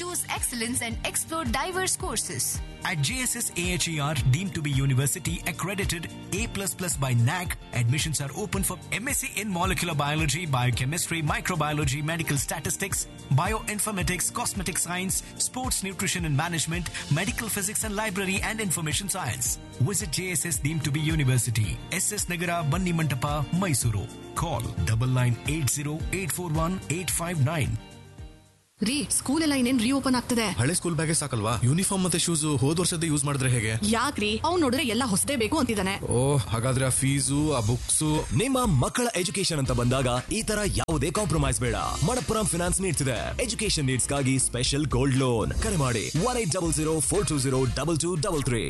Choose excellence and explore diverse courses. At JSS AHER, deemed to be university accredited A++ by NAC, admissions are open for MSc in molecular biology, biochemistry, microbiology, medical statistics, bioinformatics, cosmetic science, sports nutrition and management, medical physics and library and information science. Visit JSS deemed to be university, SS Nagara, Banni Mantapa, Mysuru. Call double nine eight zero eight four one eight five nine. ರೀ school ಎಲ್ಲ ಇನ್ನೇನ್ reopen ಆಗ್ತದೆ ಹಳೆ school ಬ್ಯಾಗೇ ಸಾಕಲ್ವಾ uniform ಮತ್ತೆ shoes ಹೋದ್ ವರ್ಷದ use ಮಾಡಿದ್ರೆ ಹೇಗೆ ಯಾಕ್ರಿ ಅವ್ನ್ ನೋಡಿದ್ರೆ ಎಲ್ಲ ಹೊಸದೇ ಬೇಕು ಅಂತಿದ್ದಾನೆ ಓ ಹಾಗಾದ್ರೆ ಆ ಫೀಸು ಆ ಬುಕ್ಸು ನಿಮ್ಮ ಮಕ್ಕಳ ಎಜುಕೇಶನ್ ಅಂತ ಬಂದಾಗ ಈ ತರ ಯಾವುದೇ ಕಾಂಪ್ರಮೈಸ್ ಬೇಡ ಮಣಪ್ಪುರಂ ಫಿನಾನ್ಸ್ ನೀಡ್ಸ್ ಇದೆ ಎಜುಕೇಶನ್ ನೀಡ್ಸ್ ಗಾಗಿ ಸ್ಪೆಷಲ್ ಗೋಲ್ಡ್ ಲೋನ್ ಕರೆ ಮಾಡಿ one eight double zero four two zero double two double three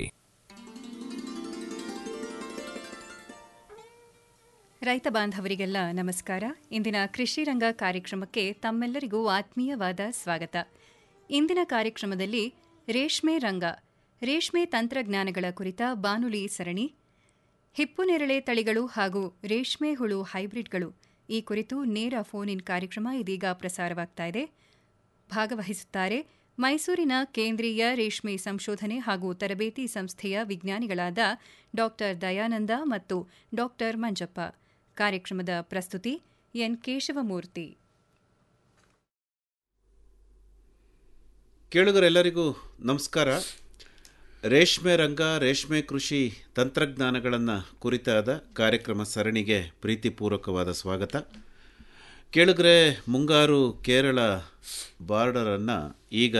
ರೈತ ಬಾಂಧವರಿಗೆಲ್ಲ ನಮಸ್ಕಾರ ಇಂದಿನ ಕೃಷಿ ರಂಗ ಕಾರ್ಯಕ್ರಮಕ್ಕೆ ತಮ್ಮೆಲ್ಲರಿಗೂ ಆತ್ಮೀಯವಾದ ಸ್ವಾಗತ ಇಂದಿನ ಕಾರ್ಯಕ್ರಮದಲ್ಲಿ ರೇಷ್ಮೆ ರಂಗ ರೇಷ್ಮೆ ತಂತ್ರಜ್ಞಾನಗಳ ಕುರಿತ ಬಾನುಲಿ ಸರಣಿ ಹಿಪ್ಪುನೇರಳೆ ತಳಿಗಳು ಹಾಗೂ ರೇಷ್ಮೆ ಹುಳು ಹೈಬ್ರಿಡ್ಗಳು ಈ ಕುರಿತು ನೇರ ಫೋನ್ ಇನ್ ಕಾರ್ಯಕ್ರಮ ಇದೀಗ ಪ್ರಸಾರವಾಗ್ತಾ ಇದೆ ಭಾಗವಹಿಸುತ್ತಾರೆ ಮೈಸೂರಿನ ಕೇಂದ್ರೀಯ ರೇಷ್ಮೆ ಸಂಶೋಧನೆ ಹಾಗೂ ತರಬೇತಿ ಸಂಸ್ಥೆಯ ವಿಜ್ಞಾನಿಗಳಾದ ಡಾ ದಯಾನಂದ ಮತ್ತು ಡಾ ಮಂಜಪ್ಪ ಕಾರ್ಯಕ್ರಮದ ಪ್ರಸ್ತುತಿ ಎನ್ ಕೇಶವಮೂರ್ತಿ ಕೇಳುಗರೆಲ್ಲರಿಗೂ ನಮಸ್ಕಾರ ರೇಷ್ಮೆ ರಂಗ ರೇಷ್ಮೆ ಕೃಷಿ ತಂತ್ರಜ್ಞಾನಗಳನ್ನು ಕುರಿತಾದ ಕಾರ್ಯಕ್ರಮ ಸರಣಿಗೆ ಪ್ರೀತಿಪೂರ್ವಕವಾದ ಸ್ವಾಗತ ಕೇಳುಗರೆ ಮುಂಗಾರು ಕೇರಳ ಬಾರ್ಡರನ್ನು ಈಗ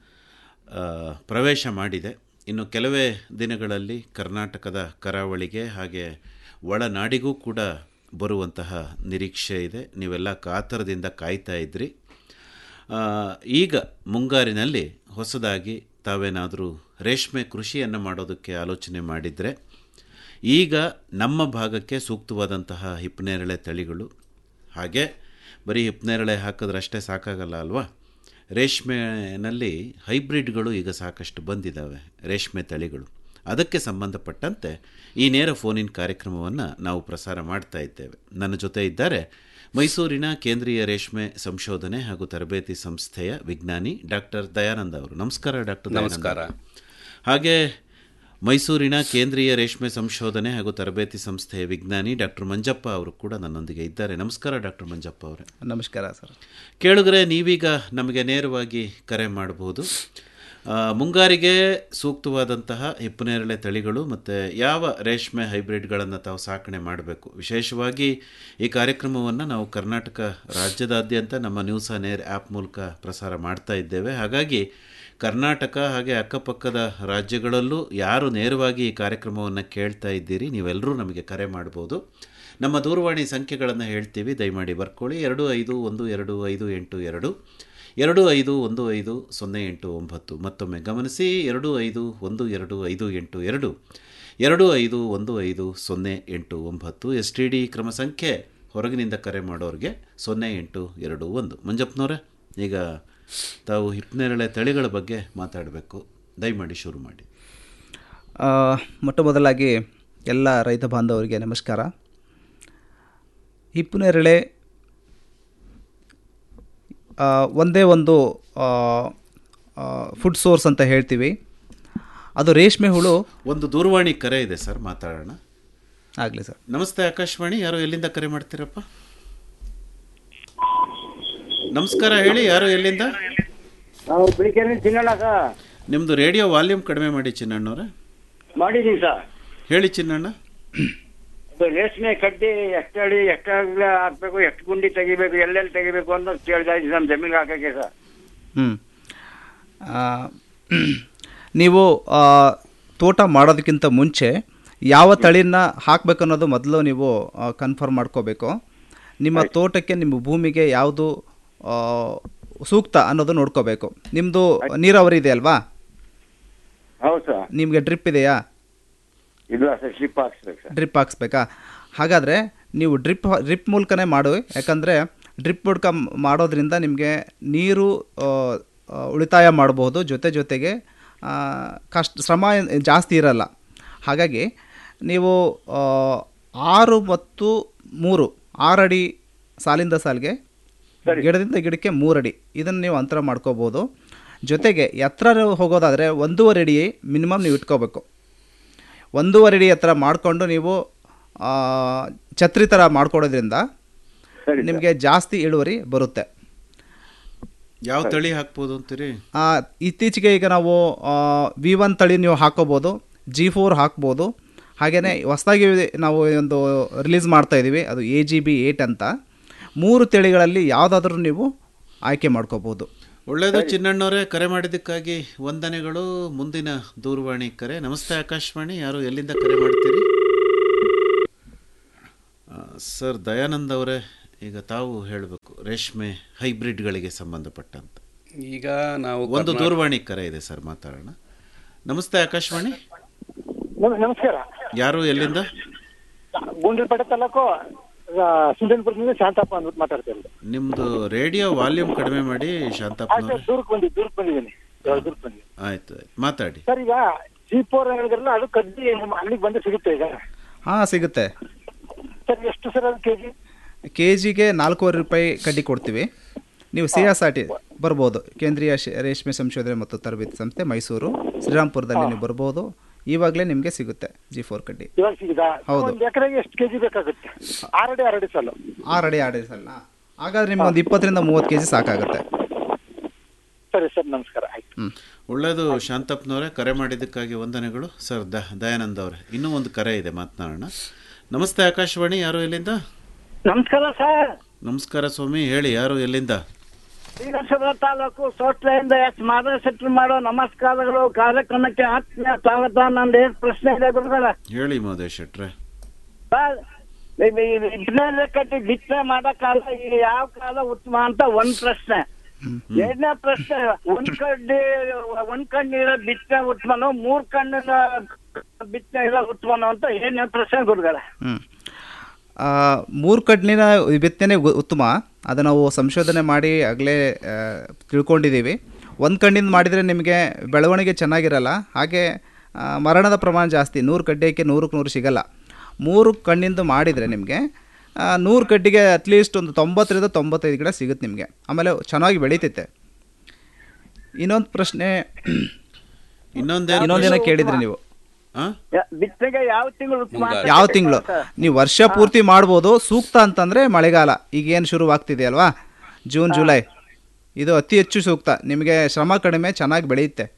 ಆ, ಪ್ರವೇಶ ಮಾಡಿದೆ ಇನ್ನು ಕೆಲವೇ ದಿನಗಳಲ್ಲಿ ಕರ್ನಾಟಕದ ಕರಾವಳಿಗೆ ಹಾಗೆ ಒಳನಾಡಿಗೂ ಕೂಡ ಬರುವಂತಹ ನಿರೀಕ್ಷೆ ಇದೆ ನೀವೆಲ್ಲ ಕಾತರದಿಂದ ಕಾಯ್ತಾ ಇದ್ರಿ ಆ, ಈಗ ಮುಂಗಾರಿನಲ್ಲಿ ಹೊಸದಾಗಿ ತಾವೇನಾದರೂ ರೇಷ್ಮೆ ಕೃಷಿಯನ್ನು ಮಾಡೋದಕ್ಕೆ ಆಲೋಚನೆ ಮಾಡಿದರೆ ಈಗ ನಮ್ಮ ಭಾಗಕ್ಕೆ ಸೂಕ್ತವಾದಂತಹ ಹಿಪ್ಪನೇರಳೆ ತಳಿಗಳು ಹಾಗೆ ಬರೀ ಹಿಪ್ಪನೇರಳೆ ಹಾಕಿದ್ರಷ್ಟೇ ಸಾಕಾಗಲ್ಲ ಅಲ್ವಾ ರೇಷ್ಮೆನಲ್ಲಿ ಹೈಬ್ರಿಡ್ಗಳು ಈಗ ಸಾಕಷ್ಟು ಬಂದಿದ್ದಾವೆ ರೇಷ್ಮೆ ತಳಿಗಳು ಅದಕ್ಕೆ ಸಂಬಂಧಪಟ್ಟಂತೆ ಈ ನೇರ ಫೋನಿನ್ ಕಾರ್ಯಕ್ರಮವನ್ನು ನಾವು ಪ್ರಸಾರ ಮಾಡ್ತಾ ಇದ್ದೇವೆ ನನ್ನ ಜೊತೆ ಇದ್ದಾರೆ ಮೈಸೂರಿನ ಕೇಂದ್ರೀಯ ರೇಷ್ಮೆ ಸಂಶೋಧನೆ ಹಾಗೂ ತರಬೇತಿ ಸಂಸ್ಥೆಯ ವಿಜ್ಞಾನಿ ಡಾಕ್ಟರ್ ದಯಾನಂದ ಅವರು ನಮಸ್ಕಾರ ಡಾಕ್ಟರ್ ನಮಸ್ಕಾರ. ಹಾಗೆ ಮೈಸೂರಿನ ಕೇಂದ್ರೀಯ ರೇಷ್ಮೆ ಸಂಶೋಧನೆ ಹಾಗೂ ತರಬೇತಿ ಸಂಸ್ಥೆಯ ವಿಜ್ಞಾನಿ ಡಾಕ್ಟರ್ ಮಂಜಪ್ಪ ಅವರು ಕೂಡ ನನ್ನೊಂದಿಗೆ ಇದ್ದಾರೆ ನಮಸ್ಕಾರ ಡಾಕ್ಟರ್ ಮಂಜಪ್ಪ ಅವರೇ ನಮಸ್ಕಾರ ಸರ್ ಕೇಳಿದ್ರೆ ನೀವೀಗ ನಮಗೆ ನೇರವಾಗಿ ಕರೆ ಮಾಡಬಹುದು ಆ, ಮುಂಗಾರಿಗೆ ಸೂಕ್ತವಾದಂತಹ ಹಿಪ್ಪನೇರಳೆ ತಳಿಗಳು ಮತ್ತು ಯಾವ ರೇಷ್ಮೆ ಹೈಬ್ರಿಡ್ಗಳನ್ನು ತಾವು ಸಾಕಣೆ ಮಾಡಬೇಕು ವಿಶೇಷವಾಗಿ ಈ ಕಾರ್ಯಕ್ರಮವನ್ನು ನಾವು ಕರ್ನಾಟಕ ರಾಜ್ಯದಾದ್ಯಂತ ನಮ್ಮ ನ್ಯೂಸ್ ಆನ್ ಏರ್ ಆ್ಯಪ್ ಮೂಲಕ ಪ್ರಸಾರ ಮಾಡ್ತಾ ಇದ್ದೇವೆ ಹಾಗಾಗಿ ಕರ್ನಾಟಕ ಹಾಗೆ ಅಕ್ಕಪಕ್ಕದ ರಾಜ್ಯಗಳಲ್ಲೂ ಯಾರು ನೇರವಾಗಿ ಈ ಕಾರ್ಯಕ್ರಮವನ್ನು ಕೇಳ್ತಾ ಇದ್ದೀರಿ ನೀವೆಲ್ಲರೂ ನಮಗೆ ಕರೆ ಮಾಡ್ಬೋದು ನಮ್ಮ ದೂರವಾಣಿ ಸಂಖ್ಯೆಗಳನ್ನು ಹೇಳ್ತೀವಿ ದಯಮಾಡಿ ಬರ್ಕೊಳ್ಳಿ ಎರಡು ಐದು ಒಂದು ಎರಡು ಐದು ಎಂಟು ಎರಡು ಎರಡು ಐದು ಒಂದು ಐದು ಸೊನ್ನೆ ಎಂಟು ಒಂಬತ್ತು ಮತ್ತೊಮ್ಮೆ ಗಮನಿಸಿ ಎರಡು ಐದು ಒಂದು ಎರಡು ಐದು ಎಂಟು ಎರಡು ಎರಡು ಐದು ಒಂದು ಐದು ಸೊನ್ನೆ ಎಂಟು ಒಂಬತ್ತು ಎಸ್ ಟಿ ಡಿ ಕ್ರಮ ಸಂಖ್ಯೆ ಹೊರಗಿನಿಂದ ಕರೆ ಮಾಡೋರಿಗೆ ಸೊನ್ನೆ ಎಂಟು ಎರಡು ಒಂದು ಮಂಜಪ್ಪನವರೇ ಈಗ ತಾವು ಹಿಪ್ಪನೇರಳೆ ತಳಿಗಳ ಬಗ್ಗೆ ಮಾತಾಡಬೇಕು ದಯಮಾಡಿ ಶುರು ಮಾಡಿ ಆ, ಮೊಟ್ಟ ಮೊದಲಾಗಿ ಎಲ್ಲ ರೈತ ಬಾಂಧವರಿಗೆ ನಮಸ್ಕಾರ ಹಿಪ್ಪುನೇರಳೆ ಆ, ಒಂದೇ ಒಂದು ಫುಡ್ ಸೋರ್ಸ್ ಅಂತ ಹೇಳ್ತೀವಿ ಅದು ರೇಷ್ಮೆ ಹುಳು ಒಂದು ದೂರವಾಣಿ ಕರೆ ಇದೆ ಸರ್ ಮಾತಾಡೋಣ ಆಗಲಿ ಸರ್ ನಮಸ್ತೆ ಆಕಾಶವಾಣಿ ಯಾರು ಎಲ್ಲಿಂದ ಕರೆ ಮಾಡ್ತೀರಪ್ಪ ನಮಸ್ಕಾರ ಹೇಳಿ ಯಾರು ಎಲ್ಲಿಂದ ನಾವು ಬೆಳಿಗ್ಗೆ ಚಿನ್ನಣ್ಣ ಸರ್ ನಿಮ್ಮದು ರೇಡಿಯೋ ವಾಲ್ಯೂಮ್ ಕಡಿಮೆ ಮಾಡಿ ಚಿನ್ನಣ್ಣವ್ರೆ ಮಾಡಿದೀನಿ ಸರ್ ಹೇಳಿ ಚಿನ್ನಣ್ಣ ಅದು ರೇಷ್ಮೆ ಕಡ್ಡಿ ಎಷ್ಟು ಅಡಿ ಎಷ್ಟು ಅಗಲ ಹಾಕ್ಬೇಕು ಎಷ್ಟು ಗುಂಡಿ ತೆಗಿಬೇಕು ಎಲ್ಲೆಲ್ಲಿ ತೆಗಿಬೇಕು ಅಂತ ಕೇಳ್ತಾ ಇದ್ದೀನಿ ನಮ್ಮ ಜಮೀನಿಗೆ ಹಾಕಕ್ಕೆ ಸರ್ ಹ್ಞೂ ನೀವು ಆ, ತೋಟ ಮಾಡೋದಕ್ಕಿಂತ ಮುಂಚೆ ಯಾವ ತಳಿನ ಹಾಕಬೇಕು ಅನ್ನೋದು ಮೊದಲು ನೀವು ಕನ್ಫರ್ಮ್ ಮಾಡ್ಕೋಬೇಕು ನಿಮ್ಮ ತೋಟಕ್ಕೆ ನಿಮ್ಮ ಭೂಮಿಗೆ ಯಾವುದು ಆ, ಸೂಕ್ತ ಅನ್ನೋದು ನೋಡ್ಕೋಬೇಕು ನಿಮ್ಮದು ನೀರಾವರಿ ಇದೆ ಅಲ್ವಾ ಹೌದು ಸರ್ ನಿಮಗೆ ಡ್ರಿಪ್ ಇದೆಯಾ ಇಲ್ಲ ಸರ್ ಸ್ಲಿಪ್ ಹಾಕ್ಸ್ಬೇಕು ಸರ್ ಡ್ರಿಪ್ ಹಾಕ್ಸ್ಬೇಕಾ ಹಾಗಾದರೆ ನೀವು ಡ್ರಿಪ್ ಡ್ರಿಪ್ ಮೂಲಕನೇ ಮಾಡು ಯಾಕಂದರೆ ಡ್ರಿಪ್ ಮೂಲಕ ಮಾಡೋದ್ರಿಂದ ನಿಮಗೆ ನೀರು ಆ, ಆ, ಉಳಿತಾಯ ಮಾಡ್ಬೋದು ಜೊತೆ ಜೊತೆಗೆ ಆ, ಕಷ್ಟ ಶ್ರಮ ಏನ್- ಜಾಸ್ತಿ ಇರಲ್ಲ ಹಾಗಾಗಿ ನೀವು ಆ, ಆರು ಮತ್ತು ಮೂರು ಆರಡಿ ಸಾಲಿಂದ ಸಾಲಿಗೆ ಗಿಡದಿಂದ ಗಿಡಕ್ಕೆ ಮೂರಡಿ ಇದನ್ನು ನೀವು ಅಂತರ ಮಾಡ್ಕೋಬೋದು ಜೊತೆಗೆ ಎತ್ತರ ಹೋಗೋದಾದರೆ ಒಂದೂವರೆ ಅಡಿ ಮಿನಿಮಮ್ ನೀವು ಇಟ್ಕೋಬೇಕು ಒಂದೂವರೆ ಅಡಿ ಎತ್ತರ ಮಾಡಿಕೊಂಡು ನೀವು ಆ, ಛತ್ರಿ ಥರ ಮಾಡ್ಕೊಡೋದ್ರಿಂದ ನಿಮಗೆ ಜಾಸ್ತಿ ಇಳುವರಿ ಬರುತ್ತೆ ಯಾವ ತಳಿ ಹಾಕ್ಬೋದು ಅಂತೀರಿ ಆ, ಇತ್ತೀಚೆಗೆ ಈಗ ನಾವು ವಿ ಒನ್ ತಳಿ ನೀವು ಹಾಕೋಬೋದು ಜಿ ಫೋರ್ ಹಾಕ್ಬೋದು ಹಾಗೆಯೇ ಹೊಸದಾಗಿ ನಾವು ಒಂದು ರಿಲೀಸ್ ಮಾಡ್ತಾ ಇದ್ದೀವಿ ಅದು ಎ ಜಿ ಬಿ ಏಟ್ ಅಂತ ಮೂರು ತಳಿಗಳಲ್ಲಿ ಯಾವುದಾದ್ರೂ ನೀವು ಆಯ್ಕೆ ಮಾಡ್ಕೋಬೋದು ಒಳ್ಳೆಯದು ಚಿನ್ನಣ್ಣವರೇ ಕರೆ ಮಾಡಿದ್ದಕ್ಕಾಗಿ ವಂದನೆಗಳು ಮುಂದಿನ ದೂರವಾಣಿ ಕರೆ ನಮಸ್ತೆ ಆಕಾಶವಾಣಿ ಯಾರು ಎಲ್ಲಿಂದ ಕರೆ ಮಾಡ್ತೀರಿ ಆ, ಸರ್ ದಯಾನಂದ್ ಅವರೇ ಈಗ ತಾವು ಹೇಳಬೇಕು ರೇಷ್ಮೆ ಹೈಬ್ರಿಡ್ಗಳಿಗೆ ಸಂಬಂಧಪಟ್ಟಂತೆ ಈಗ ನಾವು ಒಂದು ಕರ್ನಾ- ದೂರವಾಣಿ ಕರೆ ಇದೆ ಸರ್ ಮಾತಾಡೋಣ ನಮಸ್ತೆ ಆಕಾಶವಾಣಿ ನಮ- ನಮಸ್ಕಾರ ಯಾರು ಎಲ್ಲಿಂದ ಗುಂಡ್ಲಪೇಟೆ ತಾಲೂಕು ಸುಂದರಪುರದಿಂದ ಶಾಂತಪ್ಪ ಅಂದ್ಬಿಟ್ಟು ಮಾತಾಡ್ತೇನೆ ನಿಮ್ದು ರೇಡಿಯೋ ವಾಲ್ಯೂಮ್ ಕಡಿಮೆ ಮಾಡಿ ಶಾಂತಪ್ಪನವ್ರೆ ದೂರಕ್ಕೆ ಬಂದಿ ದೂರಕ್ಕೆ ಬಂದಿದ್ದೀನಿ ಇವಾಗ ದೂರಕ್ಕೆ ಬಂದಿದ್ದೀನಿ ಆಯ್ತು ಆಯ್ತು ಮಾತಾಡಿ ಸರ್ ಈಗ ಜಿ ಫೋರ್ ಹೇಳಿದ್ರಲ್ಲ ಅದು ಕಡ್ಡಿ ನಮ್ಮ ಅಂಗಡಿಗೆ ಬಂದು ಸಿಗುತ್ತೆ ಈಗ ಹಾಂ ಸಿಗುತ್ತೆ ಸರ್ ಎಷ್ಟು ಸರ್ ಅದು ಕೆಜಿ ಕೆ ಜಿಗೆ ನಾಲ್ಕೂವರೆ ರೂಪಾಯಿ ಕಡ್ಡಿ ಕೊಡ್ತೀವಿ ನೀವು ಸಿ ಎಸ್ ಆರ್ ಟಿ ಬರ್ಬೋದು ಕೇಂದ್ರೀಯ ಶ್- ರೇಷ್ಮೆ ಸಂಶೋಧನೆ ಮತ್ತು ತರಬೇತಿ ಸಂಸ್ಥೆ ಮೈಸೂರು ಶ್ರೀರಾಮ್ಪುರದಲ್ಲಿ ನೀವು ಬರ್ಬೋದು ಇವಾಗಲೇ ನಿಮಗೆ ಸಿಗುತ್ತೆ ಜಿ ಫೋರ್ ಕಡ್ಡಿ ಇವಾಗ ಸಿಗುದಾ ಹೌದು. ಒಂದು ಎಕರೆಗೆ ಎಷ್ಟು ಕೆಜಿ ಬೇಕಾಗುತ್ತೆ ಆರಡಿ ಆರಡಿ ಸಾಲು ಆರು ಅಡಿ ಆರು ಸಲ ಹಾಗಾದ್ರೆ ನಿಮ್ಗೆ ಒಂದು ಇಪ್ಪತ್ತರಿಂದ ಮೂವತ್ತು ಕೆ ಜಿ ಸಾಕಾಗುತ್ತೆ ಸರಿ ಸರ್ ನಮಸ್ಕಾರ ಆಯ್ತು ಹ್ಞೂ ಒಳ್ಳೆಯದು ಶಾಂತಪ್ಪನವರೇ ಕರೆ ಮಾಡಿದ್ದಕ್ಕಾಗಿ ವಂದನೆಗಳು ಸರ್ ದ ದಯಾನಂದ್ ಅವರೇ ಇನ್ನೂ ಒಂದು ಕರೆ ಇದೆ ಮಾತನಾಡೋಣ ನಮಸ್ತೆ ಆಕಾಶವಾಣಿ ಯಾರು ಎಲ್ಲಿಂದ ನಮಸ್ಕಾರ ಸರ್ ನಮಸ್ಕಾರ ಸ್ವಾಮಿ ಹೇಳಿ ಯಾರು ಎಲ್ಲಿಂದ ಶ್ರೀನಗರ ತಾಲೂಕು ಸೋಟ್ಲೆಯಿಂದ ಎಸ್ ಮಾಧವ ಶೆಟ್ಟಿ ಮಾಡೋ ನಮಸ್ಕಾರಗಳು ಕಾರ್ಯಕ್ರಮಕ್ಕೆ ಆತ್ಮೀಯ ಸ್ವಾಗತ ನಂದು ಏನ್ ಪ್ರಶ್ನೆ ಇದೆ ಗುರುಗಳ ಹೇಳಿ ಮಹೋದಯ ಶೆಟ್ರೆ ಸರ್ ಬಿತ್ತನೆ ಕಟ್ಟಿ ಬಿತ್ತನೆ ಮಾಡೋ ಕಾಲ ಈಗ ಯಾವ ಕಾಲ ಉತ್ತಮ ಅಂತ ಒಂದ್ ಪ್ರಶ್ನೆ ಎರಡನೇ ಪ್ರಶ್ನೆ ಒಂದ್ ಕಡ್ಡಿ ಒಂದ್ ಕಣ್ಣಿನ ಬಿತ್ತನೆ ಉತ್ತಮನೋ ಮೂರ್ ಕಣ್ಣಿನ ಬಿತ್ತನೆ ಇಲ್ಲ ಉತ್ತಮನೋ ಅಂತ ಏನೇ ಪ್ರಶ್ನೆ ಗುರುಗಳ ಹ್ಞೂ ಮೂರು ಕಡ್ನಿನ ಬಿತ್ತನೆ ಗು- ಉತ್ತಮ ಅದು ನಾವು ಸಂಶೋಧನೆ ಮಾಡಿ ಆಗಲೇ ತಿಳ್ಕೊಂಡಿದ್ದೀವಿ ಒಂದು ಕಣ್ಣಿಂದ ಮಾಡಿದರೆ ನಿಮಗೆ ಬೆಳವಣಿಗೆ ಚೆನ್ನಾಗಿರಲ್ಲ ಹಾಗೆ ಆ, ಮರಣದ ಪ್ರಮಾಣ ಜಾಸ್ತಿ ನೂರು ಕಡ್ಡಿಯಕ್ಕೆ ನೂರಕ್ಕೆ ನೂರು ಸಿಗಲ್ಲ ಮೂರು ಕಣ್ಣಿಂದ ಮಾಡಿದರೆ ನಿಮಗೆ ನೂರು ಕಡ್ಡಿಗೆ ಅಟ್ಲೀಸ್ಟ್ ಒಂದು ತೊಂಬತ್ತರಿಂದ ತೊಂಬತ್ತೈದು ಗಿಡ ಸಿಗುತ್ತೆ ನಿಮಗೆ ಆಮೇಲೆ ಚೆನ್ನಾಗಿ ಬೆಳೀತೈತೆ ಇನ್ನೊಂದು ಪ್ರಶ್ನೆ ಇನ್ನೊಂದೇನು ಇನ್ನೊಂದೇನೋ ಕೇಳಿದ್ರಿ ನೀವು ಬಿತ್ತನೆಗೆ ಯಾವ ತಿಂಗಳು ಉತ್ತಮ ಅಂತ ಯಾವ ತಿಂಗಳು ನೀವು ವರ್ಷ ಪೂರ್ತಿ ಮಾಡ್ಬೋದು ಸೂಕ್ತ ಅಂತಂದರೆ ಮಳೆಗಾಲ ಈಗ ಏನು ಶುರುವಾಗ್ತಿದೆ ಅಲ್ವಾ ಜೂನ್ ಜುಲೈ ಇದು ಅತಿ ಹೆಚ್ಚು ಸೂಕ್ತ ನಿಮಗೆ ಶ್ರಮ ಕಡಿಮೆ ಚೆನ್ನಾಗಿ ಬೆಳೆಯುತ್ತೆ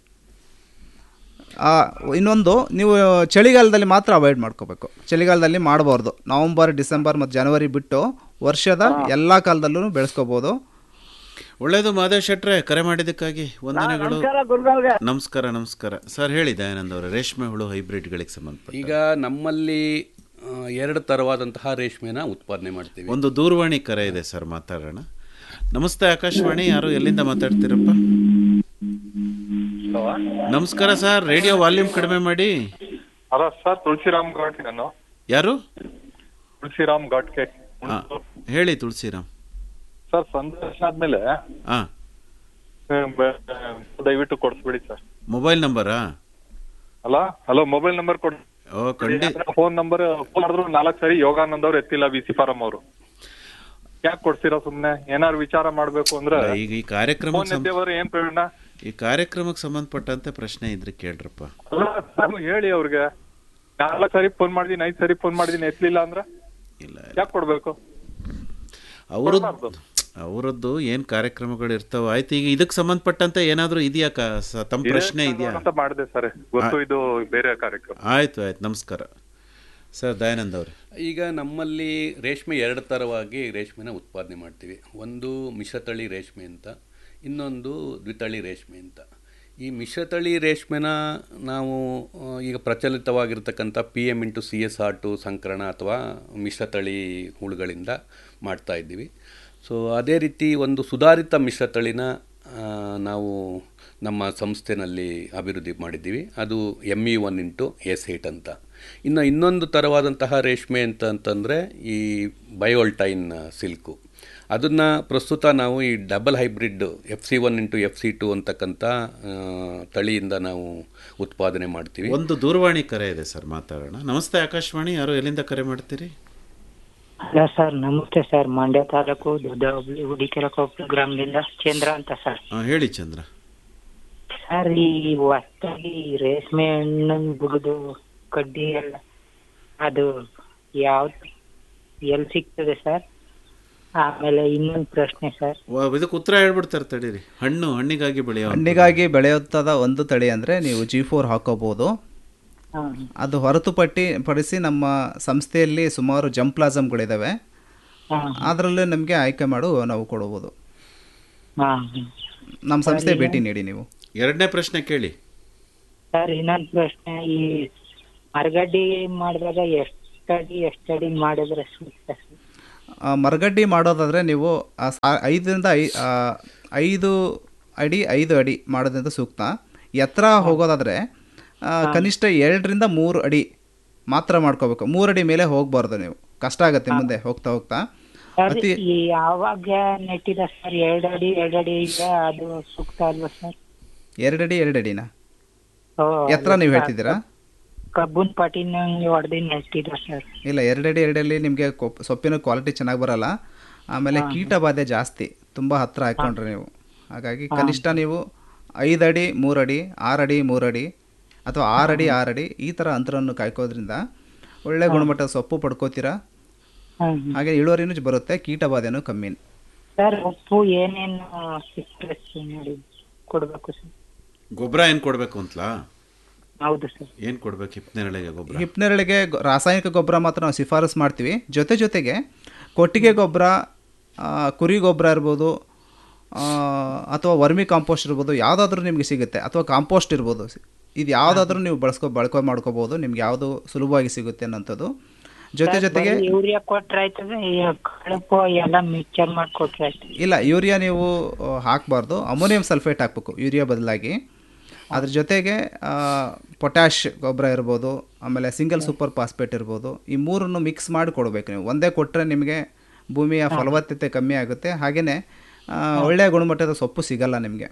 ಆ, ಇನ್ನೊಂದು ನೀವು ಚಳಿಗಾಲದಲ್ಲಿ ಮಾತ್ರ ಅವಾಯ್ಡ್ ಮಾಡ್ಕೋಬೇಕು ಚಳಿಗಾಲದಲ್ಲಿ ಮಾಡಬಾರ್ದು ನವಂಬರ್ ಡಿಸೆಂಬರ್ ಮತ್ತು ಜನವರಿ ಬಿಟ್ಟು ವರ್ಷದ ಎಲ್ಲ ಕಾಲದಲ್ಲೂ ಬೆಳೆಸ್ಕೋಬೋದು ಒಳ್ಳೆಯದು ಮಾಧವ್ ಶೆಟ್ರೆ ಕರೆ ಮಾಡಿದ್ದಕ್ಕಾಗಿ ವಂದನೆಗಳು ನಮಸ್ಕಾರ ಗುರುಗಳಿಗೆ ನಮಸ್ಕಾರ ನಮಸ್ಕಾರ ಸರ್ ಹೇಳಿ ದಯಾನಂದ್ ಅವರೇ ರೇಷ್ಮೆ ಹುಳು ಹೈಬ್ರಿಡ್ಗಳಿಗೆ ಸಂಬಂಧಪಟ್ಟ ಈಗ ನಮ್ಮಲ್ಲಿ ಆ, ಎರಡು ಥರವಾದಂತಹ ರೇಷ್ಮೆನ ಉತ್ಪಾದನೆ ಮಾಡ್ತೀವಿ ಒಂದು ದೂರವಾಣಿ ಕರೆ ಇದೆ ಸರ್ ಮಾತಾಡೋಣ ನಮಸ್ತೆ ಆಕಾಶವಾಣಿ ಯಾರು ಎಲ್ಲಿಂದ ಮಾತಾಡ್ತೀರಪ್ಪ ನಮಸ್ಕಾರ ಸರ್ ರೇಡಿಯೋ ವಾಲ್ಯೂಮ್ ಕಡಿಮೆ ಮಾಡಿ ಹಲೋ ಸರ್ ತುಳಸಿರಾಮ್ ಘಾಟ್ಗೆ ನಾನು ಯಾರು ತುಳಸಿರಾಮ್ ಘಾಟ್ಗೆ ಹಾ, ಹೇಳಿ ತುಳಸಿರಾಮ್ ಸರ್ ಸಂದರ್ಶನ ಆದ್ಮೇಲೆ ಹಾ ಆ, ಬ- ದಯವಿಟ್ಟು ಕೊಡಿಸ್ಬಿಡಿ ಸರ್ ಮೊಬೈಲ್ ನಂಬರಾ ಅಲ್ಲ ಹಲೋ ಮೊಬೈಲ್ ನಂಬರ್ ಕೊಡಿ ಓ ಖಂಡಿತ ಫೋನ್ ನಂಬರ್ ಫೋನ್ ಮಾಡಿದ್ರು ನಾಲ್ಕು ಸರಿ ಯೋಗಾನಂದ್ ಅವ್ರು ಎತ್ತಿಲ್ಲ ವಿ ಸಿ ಫಾರಂ ಅವರು ಯಾಕೆ ಕೊಡ್ತೀರಾ ಸುಮ್ನೆ ಏನಾದ್ರು ವಿಚಾರ ಮಾಡ್ಬೇಕು ಅಂದ್ರೆ ಈಗ ಈ ಕಾರ್ಯಕ್ರಮಕ್ಕೆ ಫೋನ್ ಎದ್ದೇವರು ಏನ್ ಪ್ರಯೋಜನ ಈ ಕಾರ್ಯಕ್ರಮಕ್ಕೆ ಸಂಬಂಧಪಟ್ಟಂತೆ ಪ್ರಶ್ನೆ ಇದ್ರೆ ಕೇಳ್ರಪ್ಪ ಅಲ್ಲ ಸರ್ ಹೇಳಿ ಅವ್ರಿಗೆ ನಾಲ್ಕು ಸರಿ ಫೋನ್ ಮಾಡಿದೀನಿ ಐದು ಸರಿ ಫೋನ್ ಮಾಡಿದೀನಿ ಎತ್ತಲಿಲ್ಲ ಅಂದ್ರೆ ಯಾಕೆ ಕೊಡ್ಬೇಕು ಅವರದ್ದು ಅವರದ್ದು ಏನ್ ಕಾರ್ಯಕ್ರಮಗಳು ಇರ್ತಾವ ಆಯ್ತು ಈಗ ಇದಕ್ಕೆ ಸಂಬಂಧಪಟ್ಟಂತೆ ಏನಾದರೂ ಇದೆಯಾ ಕ- ಸ- ತಮ್ಮ ಪ್ರಶ್ನೆ ಇದೆಯಾ ಅಂತ ಮಾಡಿದೆ ಸರ್ ಗೊತ್ತು ಇದು ಬೇರೆ ಕಾರ್ಯಕ್ರಮ ಆಯ್ತು ಆಯ್ತು ನಮಸ್ಕಾರ ಸರ್ ದಯಾನಂದ್ ಅವ್ರೆ ಈಗ ನಮ್ಮಲ್ಲಿ ರೇಷ್ಮೆ ಎರಡು ಥರವಾಗಿ ರೇಷ್ಮೆನ ಉತ್ಪಾದನೆ ಮಾಡ್ತೀವಿ ಒಂದು ಮಿಶ್ರತಳಿ ರೇಷ್ಮೆ ಅಂತ ಇನ್ನೊಂದು ದ್ವಿತಳಿ ರೇಷ್ಮೆ ಅಂತ ಈ ಮಿಶ್ರತಳಿ ರೇಷ್ಮೆನ ನಾವು ಆ, ಈಗ ಪ್ರಚಲಿತವಾಗಿರ್ತಕ್ಕಂಥ P M into C S R two ಸಂಕರಣ ಅಥವಾ ಮಿಶ್ರತಳಿ ಹುಳುಗಳಿಂದ ಮಾಡ್ತಾ ಇದ್ದೀವಿ ಸೊ ಅದೇ ರೀತಿ ಒಂದು ಸುಧಾರಿತ ಮಿಶ್ರತಳಿನ ಆ, ನಾವು ನಮ್ಮ ಸಂಸ್ಥೆನಲ್ಲಿ ಅಭಿವೃದ್ಧಿ ಮಾಡಿದ್ದೀವಿ ಅದು M E one into S eight ಅಂತ ಇನ್ನು ಇನ್ನೊಂದು ಥರವಾದಂತಹ ರೇಷ್ಮೆ ಅಂತ ಅಂತಂದರೆ ಈ ಬಯೋಲ್ಟೈನ್ ಸಿಲ್ಕು ಅದನ್ನು ಪ್ರಸ್ತುತ ನಾವು ಈ double hybrid F C one into F C two ಅಂತಕ್ಕಂಥ ಆ, ತಳಿಯಿಂದ ನಾವು ಉತ್ಪಾದನೆ ಮಾಡ್ತೀವಿ ಒಂದು ದೂರವಾಣಿ ಕರೆ ಇದೆ ಸರ್ ಮಾತಾಡೋಣ ನಮಸ್ತೆ ಆಕಾಶವಾಣಿ ಯಾರು ಎಲ್ಲಿಂದ ಕರೆ ಮಾಡ್ತೀರಿ ಹಲೋ ಸರ್ ನಮಸ್ತೆ ಸರ್ ಮಂಡ್ಯ ತಾಲೂಕು ದೊಡ್ಡ ಹುಡಿಕೆರೆ ಕೊಪ್ಪಳ ಗ್ರಾಮದಿಂದ ಚಂದ್ರ ಅಂತ ಸರ್ ಆ, ಹೇಳಿ ಚಂದ್ರ ಸರ್ ಈ ಹೊಸ್ದಾಗಿ ರೇಷ್ಮೆ ಹಣ್ಣನ್ ಬುಡದು ಕಡ್ಡಿ ಎಲ್ಲ ಅದು ಯಾವ್ದು ಎಲ್ಲಿ ಸಿಗ್ತದೆ ಸರ್ ಆಮೇಲೆ ಇನ್ನೊಂದು ಪ್ರಶ್ನೆ ಸರ್ ವ- ಇದಕ್ಕೆ ಉತ್ತರ ಹೇಳ್ಬಿಡ್ತಾರೆ ತಡೀರಿ ಹಣ್ಣು ಹಣ್ಣಿಗಾಗಿ ಬೆಳೆಯೋ ಹಣ್ಣಿಗಾಗಿ ಬೆಳೆಯುತ್ತದ ಒಂದು ತಳಿ ಅಂದರೆ ನೀವು ಜಿ ಫೋರ್ ಹಾಕೋಬೋದು ಹಾ. ಅದು ಹೊರತುಪಟ್ಟಿ ಪಡಿಸಿ ನಮ್ಮ ಸಂಸ್ಥೆಯಲ್ಲಿ ಸುಮಾರು ಜಂಪ್ ಪ್ಲಾಸಮ್ಗಳಿದ್ದಾವೆ ಹಾ. ಅದರಲ್ಲೇ ನಮಗೆ ಆಯ್ಕೆ ಮಾಡು ನಾವು ಕೊಡ್ಬೋದು ಹಾ ನಮ್ಮ ಸಂಸ್ಥೆ ಸರಿ. ಭೇಟಿ ನೀಡಿ ನೀವು ಎರಡನೇ ಪ್ರಶ್ನೆ ಕೇಳಿ ಸರ್ ಇನ್ನೊಂದು ಪ್ರಶ್ನೆ ಈ ಮರಗಡ್ಡಿ ಮಾಡಿದಾಗ ಎಷ್ಟಡಿ ಎಷ್ಟಡಿ ಮಾಡಿದ್ರೆ ಸೂಕ್ತ ಸರ್ ಆ, ಮರಗಡ್ಡಿ ಮಾಡೋದಾದರೆ ನೀವು ಆ ಸಾ- ಐದರಿಂದ ಐ ಆ, ಐದು ಅಡಿ ಐದು ಅಡಿ ಮಾಡೋದ್ರಿಂದ ಸೂಕ್ತ ಎತ್ತರ ಹೋಗೋದಾದರೆ ಆ, ಕನಿಷ್ಠ ಎರಡರಿಂದ ಮೂರು ಅಡಿ ಮಾತ್ರ ಮಾಡ್ಕೋಬೇಕು ಮೂರು ಅಡಿ ಮೇಲೆ ಹೋಗಬಾರ್ದು ನೀವು ಕಷ್ಟ ಆಗುತ್ತೆ ಮುಂದೆ ಹೋಗ್ತಾ ಹೋಗ್ತಾ ಸರ್ ಅತಿ ಈ ಯಾವಾಗ ನೆಟ್ಟಿದ ಸರ್ ಎರಡು ಅಡಿ ಎರಡು ಅಡಿ ಇದೆ ಅದು ಸೂಕ್ತ ಅಲ್ವಾ ಸರ್ ಎರಡು ಅಡಿ ಎರಡು ಅಡಿನ ಓ, ಎತ್ತರ ನೀವು ಹೇಳ್ತಿದ್ದೀರಾ ಕಬ್ಬನ್ ಪಾಟಿನ ಹೊಡೆದು ನೆಟ್ಟಿದ ಸರ್ ಇಲ್ಲ ಎರಡಡಿ ಎರಡಲ್ಲಿ ನಿಮಗೆ ಸೊಪ್ಪಿನ ಕ್ವಾಲಿಟಿ ಚೆನ್ನಾಗಿ ಬರಲ್ಲ ಆಮೇಲೆ ಕೀಟ ಬಾಧೆ ಜಾಸ್ತಿ ತುಂಬ ಹತ್ತಿರ ಹಾಕ್ಕೊಂಡ್ರೆ ನೀವು ಹಾಗಾಗಿ ಕನಿಷ್ಠ ನೀವು ಐದು ಅಡಿ ಮೂರು ಅಡಿ ಆರು ಅಡಿ ಮೂರು ಅಡಿ ಅಥವಾ ಆರು ಅಡಿ ಆರು ಅಡಿ ಈ ಥರ ಅಂತರವನ್ನು ಕಾಯ್ಕೋದ್ರಿಂದ ಒಳ್ಳೆ ಗುಣಮಟ್ಟದ ಸೊಪ್ಪು ಪಡ್ಕೋತೀರಾ ಹ್ಮ್. ಹಾಗೆ ಇಳುವರಿನೂ ಬರುತ್ತೆ ಕೀಟ ಬಾಧೆನೂ ಕಮ್ಮಿ ಸರ್ ಉಪ್ಪು ಏನೇನು ಸಿಕ್ತದೆ ಸರ್ ನೋಡಿ ಕೊಡ್ಬೇಕು ಸರ್ ಗೊಬ್ಬರ ಏನು ಕೊಡಬೇಕು ಅಂತಲಾ ಹೌದು ಸರ್ ಏನು ಕೊಡ್ಬೇಕು ಹಿಪ್ನೇರಳೆಗೆ ಗೊಬ್ಬರ ಹಿಪ್ನೆರಳಿಗೆ ಗೊ- ರಾಸಾಯನಿಕ ಗೊಬ್ಬರ ಮಾತ್ರ ನಾವು ಶಿಫಾರಸು ಮಾಡ್ತೀವಿ ಜೊತೆ ಜೊತೆಗೆ ಕೊಟ್ಟಿಗೆ ಗೊಬ್ಬರ ಆ, ಕುರಿ ಗೊಬ್ಬರ ಇರ್ಬೋದು ಆ, ಅಥವಾ ವರ್ಮಿ ಕಾಂಪೋಸ್ಟ್ ಇರ್ಬೋದು ಯಾವುದಾದ್ರೂ ನಿಮಗೆ ಸಿಗುತ್ತೆ ಅಥವಾ ಕಾಂಪೋಸ್ಟ್ ಇರ್ಬೋದು ಇದು ಯಾವುದಾದ್ರೂ ನೀವು ಬಳಸ್ಕೊ ಬಳಕೆ ಮಾಡ್ಕೋಬೋದು ನಿಮ್ಗೆ ಯಾವುದು ಸುಲಭವಾಗಿ ಸಿಗುತ್ತೆ ಅನ್ನೋಂಥದ್ದು ಜೊತೆ ಸರ್, ಜೊತೆಗೆ ಬರೀ ಯೂರಿಯಾ ಕೊಟ್ರೆ ಆಯ್ತದೆ ಈ ಕಳಪು ಎಲ್ಲ ಮಿಕ್ಸರ್ ಮಾಡಿ ಕೊಟ್ರೆ ಆಯ್ತದೆ ಇಲ್ಲ ಯೂರಿಯಾ ನೀವು ಹಾಕಬಾರ್ದು ಅಮೋನಿಯಂ ಸಲ್ಫೇಟ್ ಹಾಕಬೇಕು ಯೂರಿಯಾ ಬದಲಾಗಿ ಅದ್ರ ಜೊತೆಗೆ ಪೊಟ್ಯಾಶ್ ಗೊಬ್ಬರ ಇರ್ಬೋದು ಆಮೇಲೆ ಸಿಂಗಲ್ ಸೂಪರ್ ಫಾಸ್ಫೇಟ್ ಇರ್ಬೋದು ಈ ಮೂರನ್ನು ಮಿಕ್ಸ್ ಮಾಡಿ ಕೊಡಬೇಕು ನೀವು ಒಂದೇ ಕೊಟ್ಟರೆ ನಿಮಗೆ ಭೂಮಿಯ ಫಲವತ್ತತೆ ಕಮ್ಮಿ ಆಗುತ್ತೆ ಹಾಗೆಯೇ ಒಳ್ಳೆಯ ಗುಣಮಟ್ಟದ ಸೊಪ್ಪು ಸಿಗಲ್ಲ ನಿಮಗೆ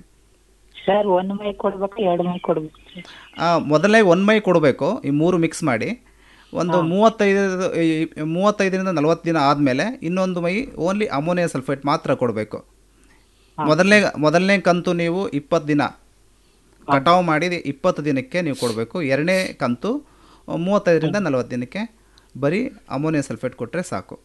ಸರ್ ಒಂದ್ ಮೈ ಕೊಡ್ಬೇಕು ಎರಡು ಮೈ ಕೊಡ್ಬೇಕು ಸರ್ ಮೊದಲನೇ ಒಂದು ಮೈ ಕೊಡಬೇಕು ಈ ಮೂರು ಮಿಕ್ಸ್ ಮಾಡಿ ಒಂದು ಮೂವತ್ತೈದು ಈ ಮೂವತ್ತೈದರಿಂದ ನಲವತ್ತು ದಿನ ಆದಮೇಲೆ ಇನ್ನೊಂದು ಮೈ ಓನ್ಲಿ ಅಮೋನಿಯಾ ಸಲ್ಫೇಟ್ ಮಾತ್ರ ಕೊಡಬೇಕು ಮೊದಲನೇ ಮೊದಲನೇ ಕಂತು ನೀವು ಇಪ್ಪತ್ತು ದಿನ ಕಟಾವು ಮಾಡಿ ಇಪ್ಪತ್ತು ದಿನಕ್ಕೆ ನೀವು ಕೊಡಬೇಕು ಎರಡನೇ ಕಂತು ಮೂವತ್ತೈದರಿಂದ ನಲವತ್ತು ದಿನಕ್ಕೆ ಬರೀ ಅಮೋನಿಯಾ ಸಲ್ಫೇಟ್ ಕೊಟ್ಟರೆ ಸಾಕು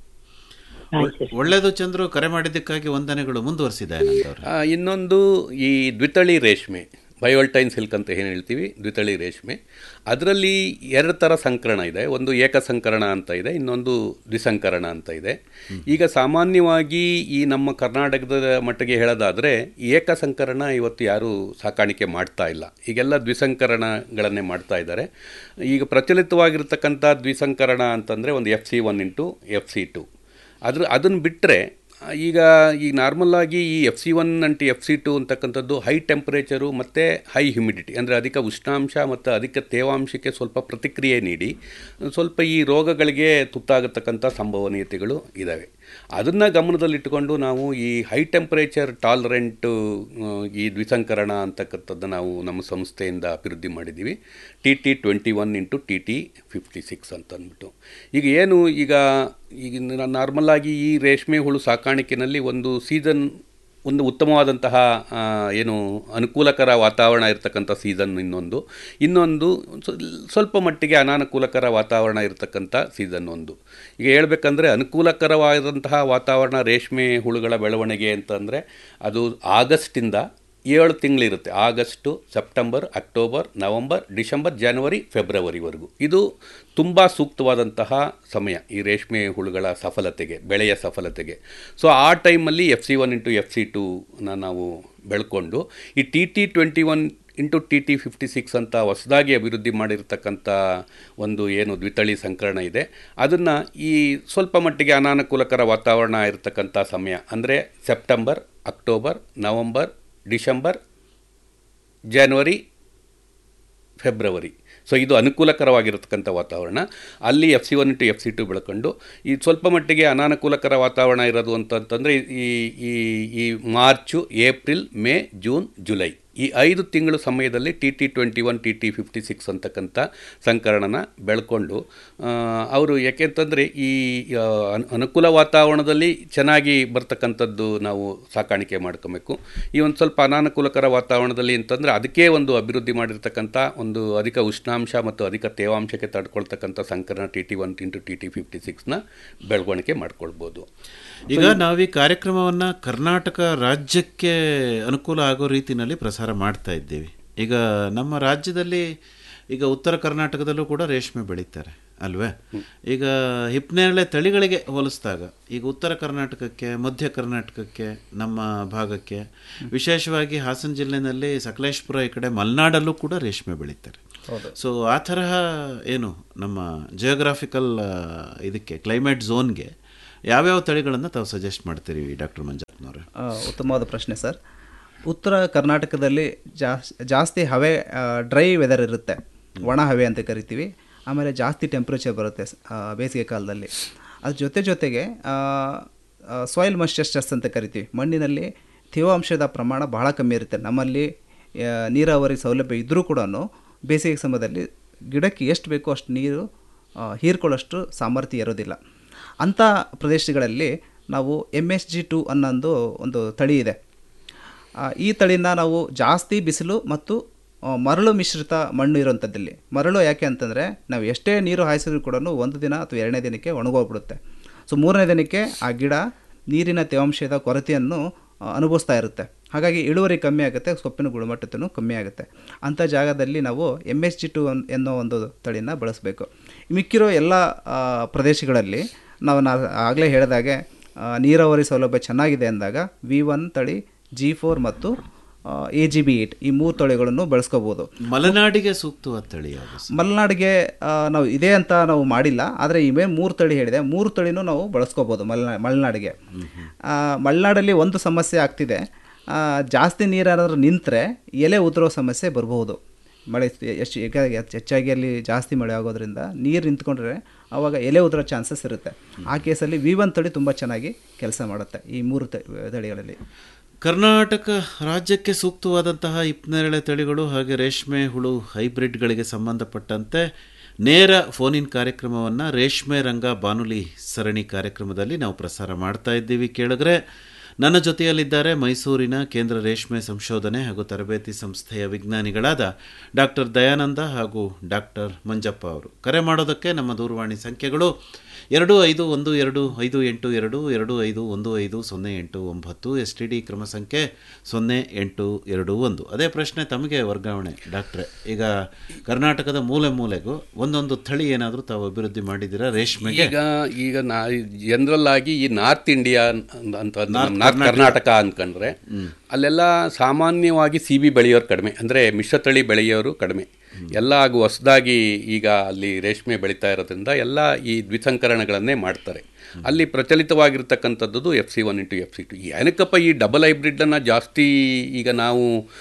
ಒಳ್ಳೇದು ಚಂದ್ರು ಕರೆ ಮಾಡಿದ್ದಕ್ಕಾಗಿ ವಂದನೆಗಳು ಮುಂದುವರಿಸಿದೆ ಆನಂದ್ ಆ, ಇನ್ನೊಂದು ಈ ದ್ವಿತಳಿ ರೇಷ್ಮೆ ಬಯೋಲ್ಟೈನ್ ಸಿಲ್ಕ್ ಅಂತ ಏನು ಹೇಳ್ತೀವಿ ದ್ವಿತಳಿ ರೇಷ್ಮೆ ಅದರಲ್ಲಿ ಎರಡು ಥರ ಸಂಕರಣ ಇದೆ ಒಂದು ಏಕಸಂಕರಣ ಅಂತ ಇದೆ ಇನ್ನೊಂದು ದ್ವಿಸಂಕರಣ ಅಂತ ಇದೆ ಈಗ ಸಾಮಾನ್ಯವಾಗಿ ಈ ನಮ್ಮ ಕರ್ನಾಟಕದ ಮಟ್ಟಿಗೆ ಹೇಳೋದಾದರೆ ಏಕಸಂಕರಣ ಇವತ್ತು ಯಾರು ಸಾಕಾಣಿಕೆ ಮಾಡ್ತಾ ಇಲ್ಲ ಈಗೆಲ್ಲ ದ್ವಿಸಂಕರಣಗಳನ್ನೇ ಮಾಡ್ತಾ ಇದ್ದಾರೆ ಈಗ ಪ್ರಚಲಿತವಾಗಿರ್ತಕ್ಕಂಥ ದ್ವಿಸಂಕರಣ ಅಂತಂದರೆ ಒಂದು F C one into F C two ಅದ್ರ ಅದನ್ನು ಬಿಟ್ಟರೆ ಈಗ ಈ ನಾರ್ಮಲ್ ಆಗಿ ಈ F C one into F C two ಅಂತಕ್ಕಂಥದ್ದು ಹೈ ಟೆಂಪರೇಚರು ಮತ್ತು ಹೈ ಹ್ಯುಮಿಡಿಟಿ ಅಂದರೆ ಅಧಿಕ ಉಷ್ಣಾಂಶ ಮತ್ತು ಅಧಿಕ ತೇವಾಂಶಕ್ಕೆ ಸ್ವಲ್ಪ ಪ್ರತಿಕ್ರಿಯೆ ನೀಡಿ ಸ್ವಲ್ಪ ಈ ರೋಗಗಳಿಗೆ ತುತ್ತಾಗತಕ್ಕಂಥ ಸಂಭವನೀಯತೆಗಳು ಇದ್ದಾವೆ ಅದನ್ನು ಗಮನದಲ್ಲಿಟ್ಟುಕೊಂಡು ನಾವು ಈ ಹೈ ಟೆಂಪರೇಚರ್ ಟಾಲರೆಂಟ್ ಈ ದ್ವಿಸಂಕರಣ ಅಂತಕ್ಕಂಥದ್ದು ನಾವು ನಮ್ಮ ಸಂಸ್ಥೆಯಿಂದ ಅಭಿವೃದ್ಧಿ ಮಾಡಿದ್ದೀವಿ T T twenty one into T T fifty six ಅಂತ ಅಂದ್ಬಿಟ್ಟು ಈಗ ಏನು ಈಗ ಈಗ ನಾರ್ಮಲ್ ಆಗಿ ಈ ರೇಷ್ಮೆ ಹುಳು ಸಾಕಾಣಿಕೆನಲ್ಲಿ ಒಂದು ಸೀಸನ್ ಒಂದು ಉತ್ತಮವಾದಂತಹ ಆ, ಏನು ಅನುಕೂಲಕರ ವಾತಾವರಣ ಇರತಕ್ಕಂಥ ಸೀಸನ್ ಇನ್ನೊಂದು ಇನ್ನೊಂದು ಸ್ವ- ಸ್ವಲ್ಪ ಮಟ್ಟಿಗೆ ಅನಾನುಕೂಲಕರ ವಾತಾವರಣ ಇರತಕ್ಕಂಥ ಸೀಸನ್ ಒಂದು ಈಗ ಹೇಳ್ಬೇಕಂದ್ರೆ ಅನುಕೂಲಕರವಾದಂತಹ ವಾತಾವರಣ ರೇಷ್ಮೆ ಹುಳುಗಳ ಬೆಳವಣಿಗೆ ಅಂತಂದರೆ ಅದು ಆಗಸ್ಟಿಂದ ಏಳು ತಿಂಗಳಿರುತ್ತೆ August September October November December ಜನವರಿ ಫೆಬ್ರವರಿವರೆಗೂ ಇದು ತುಂಬ ಸೂಕ್ತವಾದಂತಹ ಸಮಯ ಈ ರೇಷ್ಮೆ ಹುಳುಗಳ ಸಫಲತೆಗೆ ಬೆಳೆಯ ಸಫಲತೆಗೆ ಸೊ ಆ ಟೈಮಲ್ಲಿ F C one into F C ಟೂನ ನಾವು ಬೆಳ್ಕೊಂಡು ಈ T T twenty one into T T fifty six ಅಂತ ಹೊಸದಾಗಿ ಅಭಿವೃದ್ಧಿ ಮಾಡಿರ್ತಕ್ಕಂಥ ಒಂದು ಏನು ದ್ವಿತಳಿ ಸಂಕರಣ ಇದೆ ಅದನ್ನು ಈ ಸ್ವಲ್ಪ ಮಟ್ಟಿಗೆ ಅನಾನುಕೂಲಕರ ವಾತಾವರಣ ಇರತಕ್ಕಂಥ ಸಮಯ ಅಂದರೆ ಸೆಪ್ಟೆಂಬರ್ ಅಕ್ಟೋಬರ್ ನವಂಬರ್ ಡಿಸೆಂಬರ್ ಜನವರಿ ಫೆಬ್ರವರಿ ಸೊ ಇದು ಅನುಕೂಲಕರವಾಗಿರತಕ್ಕಂಥ ವಾತಾವರಣ ಅಲ್ಲಿ F C one into F C two ಬೆಳ್ಕೊಂಡು ಈ ಸ್ವಲ್ಪ ಮಟ್ಟಿಗೆ ಅನಾನುಕೂಲಕರ ವಾತಾವರಣ ಇರೋದು ಅಂತಂತಂದರೆ ಈ ಈ ಈ March April May June July ಈ ಐದು ತಿಂಗಳು ಸಮಯದಲ್ಲಿ T T twenty one T T fifty six ಅಂತಕ್ಕಂಥ ಸಂಕರಣನ ಬೆಳ್ಕೊಂಡು ಆ, ಅವರು ಯಾಕೆಂತಂದರೆ ಈ ಆ, ಅನ್- ಅನುಕೂಲ ವಾತಾವರಣದಲ್ಲಿ ಚೆನ್ನಾಗಿ ಬರ್ತಕ್ಕಂಥದ್ದು ನಾವು ಸಾಕಾಣಿಕೆ ಮಾಡ್ಕೊಬೇಕು ಈ ಒಂದು ಸ್ವಲ್ಪ ಅನಾನುಕೂಲಕರ ವಾತಾವರಣದಲ್ಲಿ ಅಂತಂದರೆ ಅದಕ್ಕೆ ಒಂದು ಅಭಿವೃದ್ಧಿ ಮಾಡಿರ್ತಕ್ಕಂಥ ಒಂದು ಅಧಿಕ ಉಷ್ಣಾಂಶ ಮತ್ತು ಅಧಿಕ ತೇವಾಂಶಕ್ಕೆ ತಡ್ಕೊಳ್ತಕ್ಕಂಥ ಸಂಕರಣ T T one into T T fifty ಸಿಕ್ಸ್ನ ಬೆಳವಣಿಗೆ ಮಾಡ್ಕೊಳ್ಬೋದು ಈಗ ನಾವು ಈ ಕಾರ್ಯಕ್ರಮವನ್ನು ಕರ್ನಾಟಕ ರಾಜ್ಯಕ್ಕೆ ಅನುಕೂಲ ಆಗೋ ರೀತಿಯಲ್ಲಿ ಪ್ರಸಾರ ಮಾಡ್ತಾ ಇದ್ದೀವಿ ಈಗ ನಮ್ಮ ರಾಜ್ಯದಲ್ಲಿ ಈಗ ಉತ್ತರ ಕರ್ನಾಟಕದಲ್ಲೂ ಕೂಡ ರೇಷ್ಮೆ ಬೆಳೀತಾರೆ ಅಲ್ವೇ ಈಗ ಹಿಪ್ನೇರಳೆ ತಳಿಗಳಿಗೆ ಹೋಲಿಸಿದಾಗ ಈಗ ಉತ್ತರ ಕರ್ನಾಟಕಕ್ಕೆ ಮಧ್ಯ ಕರ್ನಾಟಕಕ್ಕೆ ನಮ್ಮ ಭಾಗಕ್ಕೆ ವಿಶೇಷವಾಗಿ ಹಾಸನ ಜಿಲ್ಲೆನಲ್ಲಿ ಸಕಲೇಶ್ಪುರ ಈ ಕಡೆ ಮಲೆನಾಡಲ್ಲೂ ಕೂಡ ರೇಷ್ಮೆ ಬೆಳೀತಾರೆ ಹೌದು. ಸೊ ಆ ತರಹ ಏನು ನಮ್ಮ ಜಿಯೋಗ್ರಾಫಿಕಲ್ ಇದಕ್ಕೆ ಕ್ಲೈಮೇಟ್ ಝೋನ್ಗೆ ಯಾವ್ಯಾವ ತಳಿಗಳನ್ನು ತಾವು ಸಜೆಸ್ಟ್ ಮಾಡ್ತೀರಿ ಡಾಕ್ಟರ್ ಮಂಜಪ್ಪನವ್ರೆ ಆ, ಉತ್ತಮವಾದ ಪ್ರಶ್ನೆ ಸರ್ ಉತ್ತರ ಕರ್ನಾಟಕದಲ್ಲಿ ಜಾಸ್ ಜಾಸ್ತಿ ಹವೆ ಡ್ರೈ ವೆದರ್ ಇರುತ್ತೆ ಒಣ ಹವೆ ಅಂತ ಕರಿತೀವಿ ಆಮೇಲೆ ಜಾಸ್ತಿ ಟೆಂಪ್ರೇಚರ್ ಬರುತ್ತೆ ಸ- ಆ, ಬೇಸಿಗೆ ಕಾಲದಲ್ಲಿ ಅದ್ರ ಜೊತೆ ಜೊತೆಗೆ ಸಾಯಿಲ್ ಮಾಯಿಶ್ಚರ್ಸ್ ಅಂತ ಕರಿತೀವಿ ಮಣ್ಣಿನಲ್ಲಿ ತೇವಾಂಶದ ಪ್ರಮಾಣ ಬಹಳ ಕಮ್ಮಿ ಇರುತ್ತೆ ನಮ್ಮಲ್ಲಿ ಆ, ನೀರಾವರಿ ಸೌಲಭ್ಯ ಇದ್ದರೂ ಕೂಡ ಬೇಸಿಗೆ ಸಮಯದಲ್ಲಿ ಗಿಡಕ್ಕೆ ಎಷ್ಟು ಬೇಕೋ ಅಷ್ಟು ನೀರು ಆ, ಹೀರ್ಕೊಳ್ಳೋಷ್ಟು ಸಾಮರ್ಥ್ಯ ಇರೋದಿಲ್ಲ ಅಂಥ ಪ್ರದೇಶಗಳಲ್ಲಿ ನಾವು ಎಮ್ ಎಸ್ ಜಿ ಟು ಅನ್ನೊಂದು ಒಂದು ತಳಿ ಇದೆ ಆ, ಈ ತಳಿನ ನಾವು ಜಾಸ್ತಿ ಬಿಸಿಲು ಮತ್ತು ಆ, ಮರಳು ಮಿಶ್ರಿತ ಮಣ್ಣು ಇರೋಂಥದ್ದಲ್ಲಿ ಮರಳು ಯಾಕೆ ಅಂತಂದರೆ ನಾವು ಎಷ್ಟೇ ನೀರು ಹಾಯಿಸಿದ್ರು ಕೂಡ ಒಂದು ದಿನ ಅಥವಾ ಎರಡನೇ ದಿನಕ್ಕೆ ಒಣಗೋಗ್ಬಿಡುತ್ತೆ ಸೊ ಮೂರನೇ ದಿನಕ್ಕೆ ಆ ಗಿಡ ನೀರಿನ ತೇವಾಂಶದ ಕೊರತೆಯನ್ನು ಆ, ಅನುಭವಿಸ್ತಾ ಇರುತ್ತೆ ಹಾಗಾಗಿ ಇಳುವರಿ ಕಮ್ಮಿ ಆಗುತ್ತೆ ಸೊಪ್ಪಿನ ಗುಣಮಟ್ಟತೆಯೂ ಕಮ್ಮಿ ಆಗುತ್ತೆ ಅಂಥ ಜಾಗದಲ್ಲಿ ನಾವು ಎಮ್ ಎಸ್ ಜಿ ಟು ಅನ್ನೋ ಒಂದು ತಳಿನ ಬಳಸಬೇಕು ಮಿಕ್ಕಿರೋ ಎಲ್ಲ ಆ, ಪ್ರದೇಶಗಳಲ್ಲಿ ನಾವು ನಾ ಆಗಲೇ ಹೇಳಿದಾಗೆ ಆ, ನೀರಾವರಿ ಸೌಲಭ್ಯ ಚೆನ್ನಾಗಿದೆ ಅಂದಾಗ ವಿ ಒನ್ ತಳಿ ಜಿ ಫೋರ್ ಮತ್ತು ಎ ಜಿ ಬಿ ಏಟ್ ಈ ಮೂರು ತಳಿಗಳನ್ನು ಬಳಸ್ಕೋಬೋದು ಮಲೆನಾಡಿಗೆ ಸೂಕ್ತವಾದ ತಳಿ ಯಾವುದು ಸರ್? ಮಲೆನಾಡಿಗೆ ಆ, ನಾವು ಇದೆ ಅಂತ ನಾವು ಮಾಡಿಲ್ಲ ಆದರೆ ಇವೇ ಮೂರು ತಳಿ ಹೇಳಿದೆ ಮೂರು ತಳಿನೂ ನಾವು ಬಳಸ್ಕೋಬೋದು ಮಲೆನಾ ಮಲೆನಾಡಿಗೆ ಆ, ಮಲೆನಾಡಲ್ಲಿ ಒಂದು ಸಮಸ್ಯೆ ಆಗ್ತಿದೆ ಆ, ಜಾಸ್ತಿ ನೀರೇನಾದರೂ ನಿಂತರೆ ಎಲೆ ಉದುರೋ ಸಮಸ್ಯೆ ಬರಬಹುದು ಮಳೆ ಎಷ್ಟು ಈಗ ಹೆಚ್ಚ್- ಹೆಚ್ಚಾಗಿ ಅಲ್ಲಿ ಜಾಸ್ತಿ ಮಳೆ ಆಗೋದ್ರಿಂದ ನೀರು ನಿಂತ್ಕೊಂಡ್ರೆ ಆವಾಗ ಎಲೆ ಉದುರೋ ಚಾನ್ಸಸ್ ಇರುತ್ತೆ ಆ ಕೇಸಲ್ಲಿ ವಿ ಒನ್ ತಳಿ ತುಂಬ ಚೆನ್ನಾಗಿ ಕೆಲಸ ಮಾಡುತ್ತೆ ಈ ಮೂರು ತ- ತಳಿಗಳಲ್ಲಿ ಕರ್ನಾಟಕ ರಾಜ್ಯಕ್ಕೆ ಸೂಕ್ತವಾದಂತಹ ಇಪ್ಪನೇರಳೆ ತಳಿಗಳು ಹಾಗೆ ರೇಷ್ಮೆ ಹುಳು ಹೈಬ್ರಿಡ್ಗಳಿಗೆ ಸಂಬಂಧಪಟ್ಟಂತೆ ನೇರ ಫೋನ್ ಇನ್ ಕಾರ್ಯಕ್ರಮವನ್ನು ರೇಷ್ಮೆ ರಂಗ ಬಾನುಲಿ ಸರಣಿ ಕಾರ್ಯಕ್ರಮದಲ್ಲಿ ನಾವು ಪ್ರಸಾರ ಮಾಡ್ತಾ ಇದ್ದೀವಿ ಕೇಳಿದ್ರೆ ನನ್ನ ಜೊತೆಯಲ್ಲಿದ್ದಾರೆ ಮೈಸೂರಿನ ಕೇಂದ್ರ ರೇಷ್ಮೆ ಸಂಶೋಧನೆ ಹಾಗೂ ತರಬೇತಿ ಸಂಸ್ಥೆಯ ವಿಜ್ಞಾನಿಗಳಾದ ಡಾಕ್ಟರ್ ದಯಾನಂದ ಹಾಗೂ ಡಾಕ್ಟರ್ ಮಂಜಪ್ಪ ಅವರು ಕರೆ ಮಾಡೋದಕ್ಕೆ ನಮ್ಮ ದೂರವಾಣಿ ಸಂಖ್ಯೆಗಳು ಎರಡು ಐದು ಒಂದು ಎರಡು ಐದು ಎಂಟು ಎರಡು ಎರಡು ಐದು ಒಂದು ಐದು ಸೊನ್ನೆ ಎಂಟು ಒಂಬತ್ತು ಎಸ್ ಟಿ ಡಿ ಕ್ರಮ ಸಂಖ್ಯೆ ಸೊನ್ನೆ ಎಂಟು ಎರಡು ಒಂದು ಅದೇ ಪ್ರಶ್ನೆ ತಮಗೆ ವರ್ಗಾವಣೆ ಡಾಕ್ಟ್ರೆ ಈಗ ಕರ್ನಾಟಕದ ಮೂಲೆ ಮೂಲೆಗೂ ಒಂದೊಂದು ತಳಿ ಏನಾದರೂ ತಾವು ಅಭಿವೃದ್ಧಿ ಮಾಡಿದ್ದೀರಾ ರೇಷ್ಮೆಗೆ ಈಗ ಈಗ ನಾ ಜನರಲ್ ಆಗಿ ಈ ನಾರ್ತ್ ಇಂಡಿಯಾ ಅಂತ ಅಂತ ನಾರ್ತ್ ನಾರ್ತ್ ಕರ್ನಾಟಕ. ಕರ್ನಾಟಕ ಅಂದ್ಕೊಂಡ್ರೆ ಅಲ್ಲೆಲ್ಲ ಸಾಮಾನ್ಯವಾಗಿ ಸಿ ಬಿ ಬೆಳೆಯೋರು ಕಡಿಮೆ ಅಂದರೆ ಮಿಶ್ರತಳಿ ಬೆಳೆಯೋರು ಕಡಿಮೆ ಎಲ್ಲ ಹಾಗೂ ಹೊಸದಾಗಿ ಈಗ ಅಲ್ಲಿ ರೇಷ್ಮೆ ಬೆಳೀತಾ ಇರೋದ್ರಿಂದ ಎಲ್ಲ ಈ ದ್ವಿಸಂಕರಣಗಳನ್ನೇ ಮಾಡ್ತಾರೆ ಅಲ್ಲಿ ಪ್ರಚಲಿತವಾಗಿರ್ತಕ್ಕಂಥದ್ದು F C one into F C two ಏನಕ್ಕಪ್ಪ ಈ ಡಬಲ್ ಹೈಬ್ರಿಡನ್ನು ಜಾಸ್ತಿ ಈಗ ನಾವು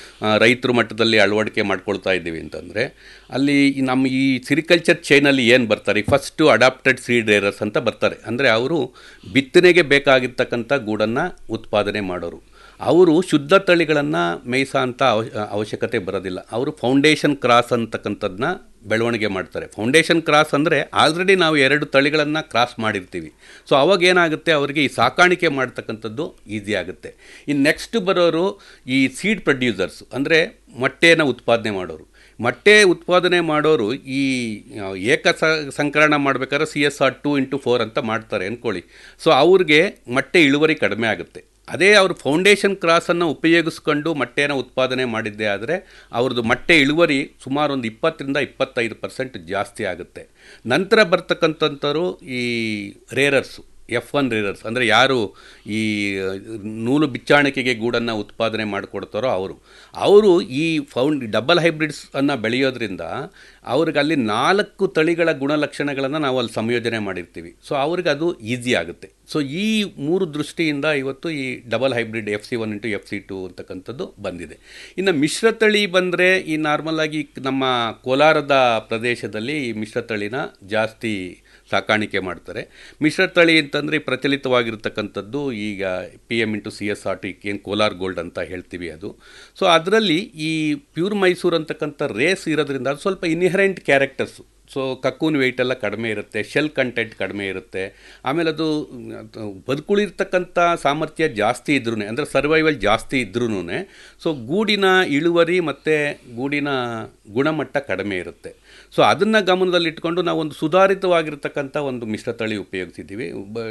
ರೈತರ ಮಟ್ಟದಲ್ಲಿ ಅಳವಡಿಕೆ ಮಾಡ್ಕೊಳ್ತಾ ಇದ್ದೀವಿ ಅಂತಂದರೆ ಅಲ್ಲಿ ಈ ನಮ್ಮ ಈ ಸಿರಿಕಲ್ಚರ್ ಚೈನಲ್ಲಿ ಏನು ಬರ್ತಾರೆ ಈ ಫಸ್ಟು ಅಡಾಪ್ಟೆಡ್ ಸೀಡ್ ರೇರರ್ಸ್ ಅಂತ ಬರ್ತಾರೆ ಅಂದರೆ ಅವರು ಬಿತ್ತನೆಗೆ ಬೇಕಾಗಿರ್ತಕ್ಕಂಥ ಗೂಡನ್ನು ಉತ್ಪಾದನೆ ಮಾಡೋರು ಅವರು ಶುದ್ಧ ತಳಿಗಳನ್ನು ಮೇಯ್ಸೋ ಅಂತ ಅವ- ಅವಶ್ಯಕತೆ ಬರೋದಿಲ್ಲ ಅವರು ಫೌಂಡೇಶನ್ ಕ್ರಾಸ್ ಅಂತಕ್ಕಂಥದ್ದನ್ನ ಬೆಳವಣಿಗೆ ಮಾಡ್ತಾರೆ ಫೌಂಡೇಶನ್ ಕ್ರಾಸ್ ಅಂದರೆ ಆಲ್ರೆಡಿ ನಾವು ಎರಡು ತಳಿಗಳನ್ನು ಕ್ರಾಸ್ ಮಾಡಿರ್ತೀವಿ ಸೊ ಅವಾಗ ಏನಾಗುತ್ತೆ ಅವರಿಗೆ ಈ ಸಾಕಾಣಿಕೆ ಮಾಡ್ತಕ್ಕಂಥದ್ದು ಈಸಿ ಆಗುತ್ತೆ ಇನ್ನು ನೆಕ್ಸ್ಟ್ ಬರೋರು ಈ ಸೀಡ್ ಪ್ರೊಡ್ಯೂಸರ್ಸ್ ಅಂದರೆ ಮೊಟ್ಟೆಯನ್ನು ಉತ್ಪಾದನೆ ಮಾಡೋರು ಮೊಟ್ಟೆ ಉತ್ಪಾದನೆ ಮಾಡೋರು ಈ ಆ, ಏಕ ಸ ಸಂಕಲನ ಮಾಡ್ಬೇಕಾದ್ರೆ C S R two into four ಅಂತ ಮಾಡ್ತಾರೆ ಅಂದ್ಕೊಳ್ಳಿ ಸೊ ಅವ್ರಿಗೆ ಮೊಟ್ಟೆ ಇಳುವರಿ ಕಡಿಮೆ ಆಗುತ್ತೆ ಅದೇ ಅವರು ಫೌಂಡೇಶನ್ ಕ್ರಾಸನ್ನು ಉಪಯೋಗಿಸ್ಕೊಂಡು ಮೊಟ್ಟೆನ ಉತ್ಪಾದನೆ ಮಾಡಿದ್ದೇ ಆದರೆ ಅವ್ರದ್ದು ಮೊಟ್ಟೆ ಇಳುವರಿ ಸುಮಾರು ಒಂದು ಇಪ್ಪತ್ತರಿಂದ ಇಪ್ಪತ್ತೈದು ಪರ್ಸೆಂಟ್ ಜಾಸ್ತಿ ಆಗುತ್ತೆ ನಂತರ ಬರ್ತಕ್ಕಂಥಂಥವ್ರು ಈ ರೇರರ್ಸು ಎಫ್ ಒನ್ ರೇರರ್ಸ್ ಅಂದರೆ ಯಾರು ಈ ನೂಲು ಬಿಚ್ಚಾಣಿಕೆಗೆ ಗೂಡನ್ನು ಉತ್ಪಾದನೆ ಮಾಡಿಕೊಡ್ತಾರೋ ಅವರು ಅವರು ಈ ಫೌಂಡ್ ಡಬಲ್ ಹೈಬ್ರಿಡ್ಸ್ ಅನ್ನು ಬೆಳೆಯೋದ್ರಿಂದ ಅವ್ರಿಗೆ ಅಲ್ಲಿ ನಾಲ್ಕು ತಳಿಗಳ ಗುಣಲಕ್ಷಣಗಳನ್ನು ನಾವು ಅಲ್ಲಿ ಸಂಯೋಜನೆ ಮಾಡಿರ್ತೀವಿ ಸೊ ಅವ್ರಿಗೆ ಅದು ಈಸಿ ಆಗುತ್ತೆ ಸೊ ಈ ಮೂರು ದೃಷ್ಟಿಯಿಂದ ಇವತ್ತು ಈ double hybrid F C one into F C two ಅಂತಕ್ಕಂಥದ್ದು ಬಂದಿದೆ ಇನ್ನು ಮಿಶ್ರತಳಿ ಬಂದರೆ ಈ ನಾರ್ಮಲ್ ಆಗಿ ನಮ್ಮ ಕೋಲಾರದ ಪ್ರದೇಶದಲ್ಲಿ ಈ ಮಿಶ್ರತಳಿನ ಜಾಸ್ತಿ ಸಾಕಾಣಿಕೆ ಮಾಡ್ತಾರೆ ಮಿಶ್ರತಳಿ ಅಂತಂದರೆ ಪ್ರಚಲಿತವಾಗಿರ್ತಕ್ಕಂಥದ್ದು ಈಗ P M into C S R T ಏನು ಕೋಲಾರ್ ಗೋಲ್ಡ್ ಅಂತ ಹೇಳ್ತೀವಿ ಅದು ಸೊ ಅದರಲ್ಲಿ ಈ ಪ್ಯೂರ್ ಮೈಸೂರು ಅಂತಕ್ಕಂಥ ರೇಸ್ ಇರೋದ್ರಿಂದ ಅದು ಸ್ವಲ್ಪ inherent characters so cocoon weight ಎಲ್ಲ ಕಡಿಮೆ ಇರುತ್ತೆ ಶೆಲ್ ಕಂಟೆಂಟ್ ಕಡಿಮೆ ಇರುತ್ತೆ ಆಮೇಲೆ ಅದು ಅದು ಬದುಕುಳಿರ್ತಕ್ಕಂಥ ಸಾಮರ್ಥ್ಯ ಜಾಸ್ತಿ ಇದ್ರೂ ಅಂದರೆ ಸರ್ವೈವಲ್ ಜಾಸ್ತಿ ಇದ್ರೂ ಸೊ ಗೂಡಿನ ಇಳುವರಿ ಮತ್ತು ಗೂಡಿನ ಗುಣಮಟ್ಟ ಕಡಿಮೆ ಇರುತ್ತೆ ಸೊ ಅದನ್ನು ಗಮನದಲ್ಲಿಟ್ಕೊಂಡು ನಾವು ಒಂದು ಸುಧಾರಿತವಾಗಿರ್ತಕ್ಕಂಥ ಒಂದು ಮಿಶ್ರತಳಿ ಉಪಯೋಗಿಸಿದ್ದೀವಿ ಬ-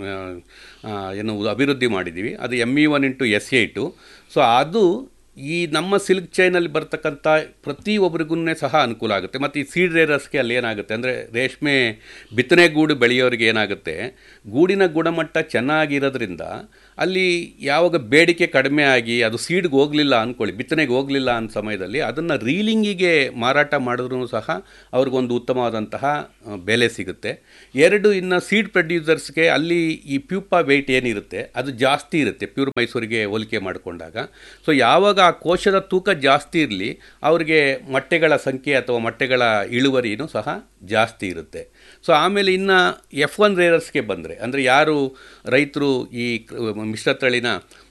ಆ, ಏನು ಅಭಿವೃದ್ಧಿ ಮಾಡಿದ್ದೀವಿ ಅದು M E one into S eight so ಅದು ಈ ನಮ್ಮ ಸಿಲ್ಕ್ ಚೈನಲ್ಲಿ ಬರ್ತಕ್ಕಂಥ ಪ್ರತಿಯೊಬ್ಬರಿಗೂ ಸಹ ಅನುಕೂಲ ಆಗುತ್ತೆ ಮತ್ತು ಈ ಸೀಡ್ ರೇರಸ್ಗೆ ಅಲ್ಲಿ ಏನಾಗುತ್ತೆ ಅಂದರೆ ರೇಷ್ಮೆ ಬಿತ್ತನೆ ಗೂಡು ಬೆಳೆಯೋರಿಗೆ ಏನಾಗುತ್ತೆ ಗೂಡಿನ ಗುಣಮಟ್ಟ ಚೆನ್ನಾಗಿರೋದ್ರಿಂದ ಅಲ್ಲಿ ಯಾವಾಗ ಬೇಡಿಕೆ ಕಡಿಮೆ ಆಗಿ ಅದು ಸೀಡ್ಗೆ ಹೋಗಲಿಲ್ಲ ಅಂದ್ಕೊಳ್ಳಿ ಬಿತ್ತನೆಗೆ ಹೋಗಲಿಲ್ಲ ಅನ್ನೋ ಸಮಯದಲ್ಲಿ ಅದನ್ನು ರೀಲಿಂಗಿಗೆ ಮಾರಾಟ ಮಾಡಿದ್ರೂ ಸಹ ಅವ್ರಿಗೊಂದು ಉತ್ತಮವಾದಂತಹ ಆ, ಬೆಲೆ ಸಿಗುತ್ತೆ ಎರಡು ಇನ್ನು ಸೀಡ್ ಪ್ರೊಡ್ಯೂಸರ್ಸ್ಗೆ ಅಲ್ಲಿ ಈ ಪ್ಯೂಪಾ ವೆಯ್ಟ್ ಏನಿರುತ್ತೆ ಅದು ಜಾಸ್ತಿ ಇರುತ್ತೆ ಪ್ಯೂರ್ ಮೈಸೂರಿಗೆ ಹೋಲಿಕೆ ಮಾಡಿಕೊಂಡಾಗ ಸೊ ಯಾವಾಗ ಆ ಕೋಶದ ತೂಕ ಜಾಸ್ತಿ ಇರಲಿ ಅವ್ರಿಗೆ ಮೊಟ್ಟೆಗಳ ಸಂಖ್ಯೆ ಅಥವಾ ಮೊಟ್ಟೆಗಳ ಇಳುವರಿನೂ ಸಹ ಜಾಸ್ತಿ ಇರುತ್ತೆ ಸೊ ಆಮೇಲೆ ಇನ್ನು ಎಫ್ ಒನ್ ರೇರರ್ಸ್ಗೆ ಬಂದರೆ ಅಂದರೆ ಯಾರು ರೈತರು ಈ ಕ- ಮಿಶ್ರತಳಿನ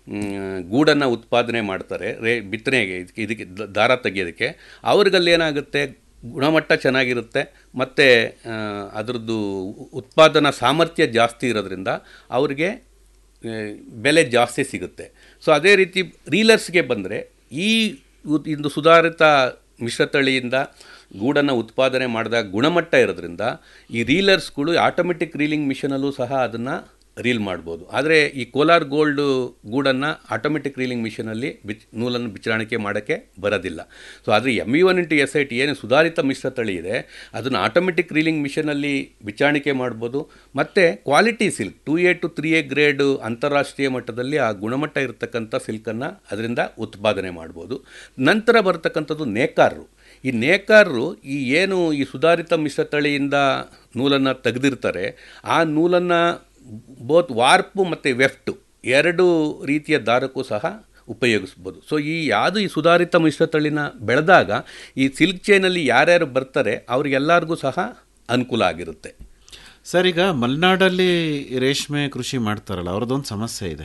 ಗೂಡನ್ನು ಉತ್ಪಾದನೆ ಮಾಡ್ತಾರೆ ರೇ ಬಿತ್ತನೆಗೆ ಇದಕ್ಕೆ ಇದಕ್ಕೆ ದ- ದಾರ ತೆಗೆಯೋದಕ್ಕೆ ಅವ್ರಿಗಲ್ಲಿ ಏನಾಗುತ್ತೆ ಗುಣಮಟ್ಟ ಚೆನ್ನಾಗಿರುತ್ತೆ ಮತ್ತು ಅದರದ್ದು ಉತ್ಪಾದನಾ ಸಾಮರ್ಥ್ಯ ಜಾಸ್ತಿ ಇರೋದ್ರಿಂದ ಅವ್ರಿಗೆ ಆ, ಬೆಲೆ ಜಾಸ್ತಿ ಸಿಗುತ್ತೆ ಸೊ ಅದೇ ರೀತಿ ರೀಲರ್ಸ್ಗೆ ಬಂದರೆ ಈ ಉತ್- ಇಂದು ಸುಧಾರಿತ ಮಿಶ್ರತಳಿಯಿಂದ ಗೂಡನ್ನು ಉತ್ಪಾದನೆ ಮಾಡಿದಾಗ ಗುಣಮಟ್ಟ ಇರೋದ್ರಿಂದ ಈ ರೀಲರ್ಸ್ಗಳು ಆಟೋಮೆಟಿಕ್ ರೀಲಿಂಗ್ ಮಿಷನಲ್ಲೂ ಸಹ ಅದನ್ನು ರೀಲ್ ಮಾಡ್ಬೋದು ಆದರೆ ಈ ಕೋಲಾರ್ ಗೋಲ್ಡ್ ಗೂಡನ್ನು ಆಟೋಮೆಟಿಕ್ ರೀಲಿಂಗ್ ಮಿಷನಲ್ಲಿ ಬಿಚ್ ನೂಲನ್ನು ಬಿಚ್ಚಣಿಕೆ ಮಾಡೋಕ್ಕೆ ಬರೋದಿಲ್ಲ ಸೊ ಆದರೆ M U one into S I T ಏನು ಸುಧಾರಿತ ಮಿಶ್ರತಳಿ ಇದೆ ಅದನ್ನು ಆಟೋಮೆಟಿಕ್ ರೀಲಿಂಗ್ ಮಿಷನಲ್ಲಿ ಬಿಚ್ಚಾಣಿಕೆ ಮಾಡ್ಬೋದು ಮತ್ತು quality silk two A to three A grade ಅಂತಾರಾಷ್ಟ್ರೀಯ ಮಟ್ಟದಲ್ಲಿ ಆ ಗುಣಮಟ್ಟ ಇರತಕ್ಕಂಥ ಸಿಲ್ಕನ್ನು ಅದರಿಂದ ಉತ್ಪಾದನೆ ಮಾಡ್ಬೋದು ನಂತರ ಬರ್ತಕ್ಕಂಥದ್ದು ನೇಕಾರರು ಈ ನೇಕಾರರು ಈ ಏನು ಈ ಸುಧಾರಿತ ಮಿಶ್ರತಳಿಯಿಂದ ನೂಲನ್ನು ತೆಗೆದಿರ್ತಾರೆ ಆ ನೂಲನ್ನು ಬೋತ್ ವಾರ್ಪು ಮತ್ತು ವೆಫ್ಟು ಎರಡು ರೀತಿಯ ದಾರಕ್ಕೂ ಸಹ ಉಪಯೋಗಿಸ್ಬೋದು ಸೊ ಈ ಯಾವುದು ಈ ಸುಧಾರಿತ ಮಿಶ್ರತಳಿನ ಬೆಳೆದಾಗ ಈ ಸಿಲ್ಕ್ ಚೈನಲ್ಲಿ ಯಾರ್ಯಾರು ಬರ್ತಾರೆ ಅವ್ರಿಗೆಲ್ಲರಿಗೂ ಸಹ ಅನುಕೂಲ ಆಗಿರುತ್ತೆ ಸರ್ ಈಗ ಮಲೆನಾಡಲ್ಲಿ ರೇಷ್ಮೆ ಕೃಷಿ ಮಾಡ್ತಾರಲ್ಲ ಅವ್ರದ್ದೊಂದು ಸಮಸ್ಯೆ ಇದೆ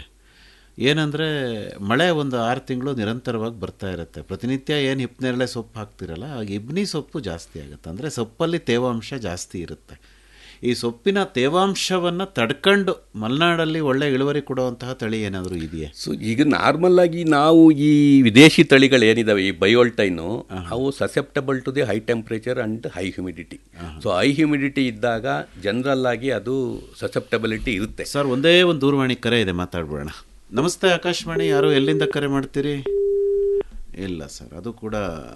ಏನಂದರೆ ಮಳೆ ಒಂದು ಆರು ತಿಂಗಳು ನಿರಂತರವಾಗಿ ಬರ್ತಾ ಇರುತ್ತೆ ಪ್ರತಿನಿತ್ಯ ಏನು ಹಿಪ್ನೇರಳೆ ಸೊಪ್ಪು ಹಾಕ್ತಿರಲ್ಲ ಆಗ ಇಬ್ನಿ ಸೊಪ್ಪು ಜಾಸ್ತಿ ಆಗುತ್ತೆ ಅಂದರೆ ಸೊಪ್ಪಲ್ಲಿ ತೇವಾಂಶ ಜಾಸ್ತಿ ಇರುತ್ತೆ ಈ ಸೊಪ್ಪಿನ ತೇವಾಂಶವನ್ನು ತಡ್ಕೊಂಡು ಮಲೆನಾಡಲ್ಲಿ ಒಳ್ಳೆ ಇಳುವರಿ ಕೊಡುವಂತಹ ತಳಿ ಏನಾದರೂ ಇದೆಯೇ ಸೊ ಈಗ ನಾರ್ಮಲ್ ಆಗಿ ನಾವು ಈ ವಿದೇಶಿ ತಳಿಗಳು ಏನಿದಾವೆ ಈ ಬಯೋಲ್ಟೈನು ಅವು susceptible to the high temperature and high humidity so high humidity ಇದ್ದಾಗ ಜನರಲ್ ಆಗಿ ಅದು ಸಸೆಪ್ಟಬಿಲಿಟಿ ಇರುತ್ತೆ ಸರ್ ಒಂದೇ ಒಂದು ದೂರವಾಣಿ ಕರೆ ಇದೆ ಮಾತಾಡ್ಬಿಡೋಣ ನಮಸ್ತೆ ಆಕಾಶವಾಣಿ ಯಾರು ಎಲ್ಲಿಂದ ಕರೆ ಮಾಡ್ತೀರಿ ಇಲ್ಲ ಸರ್ ಅದು ಕೂಡ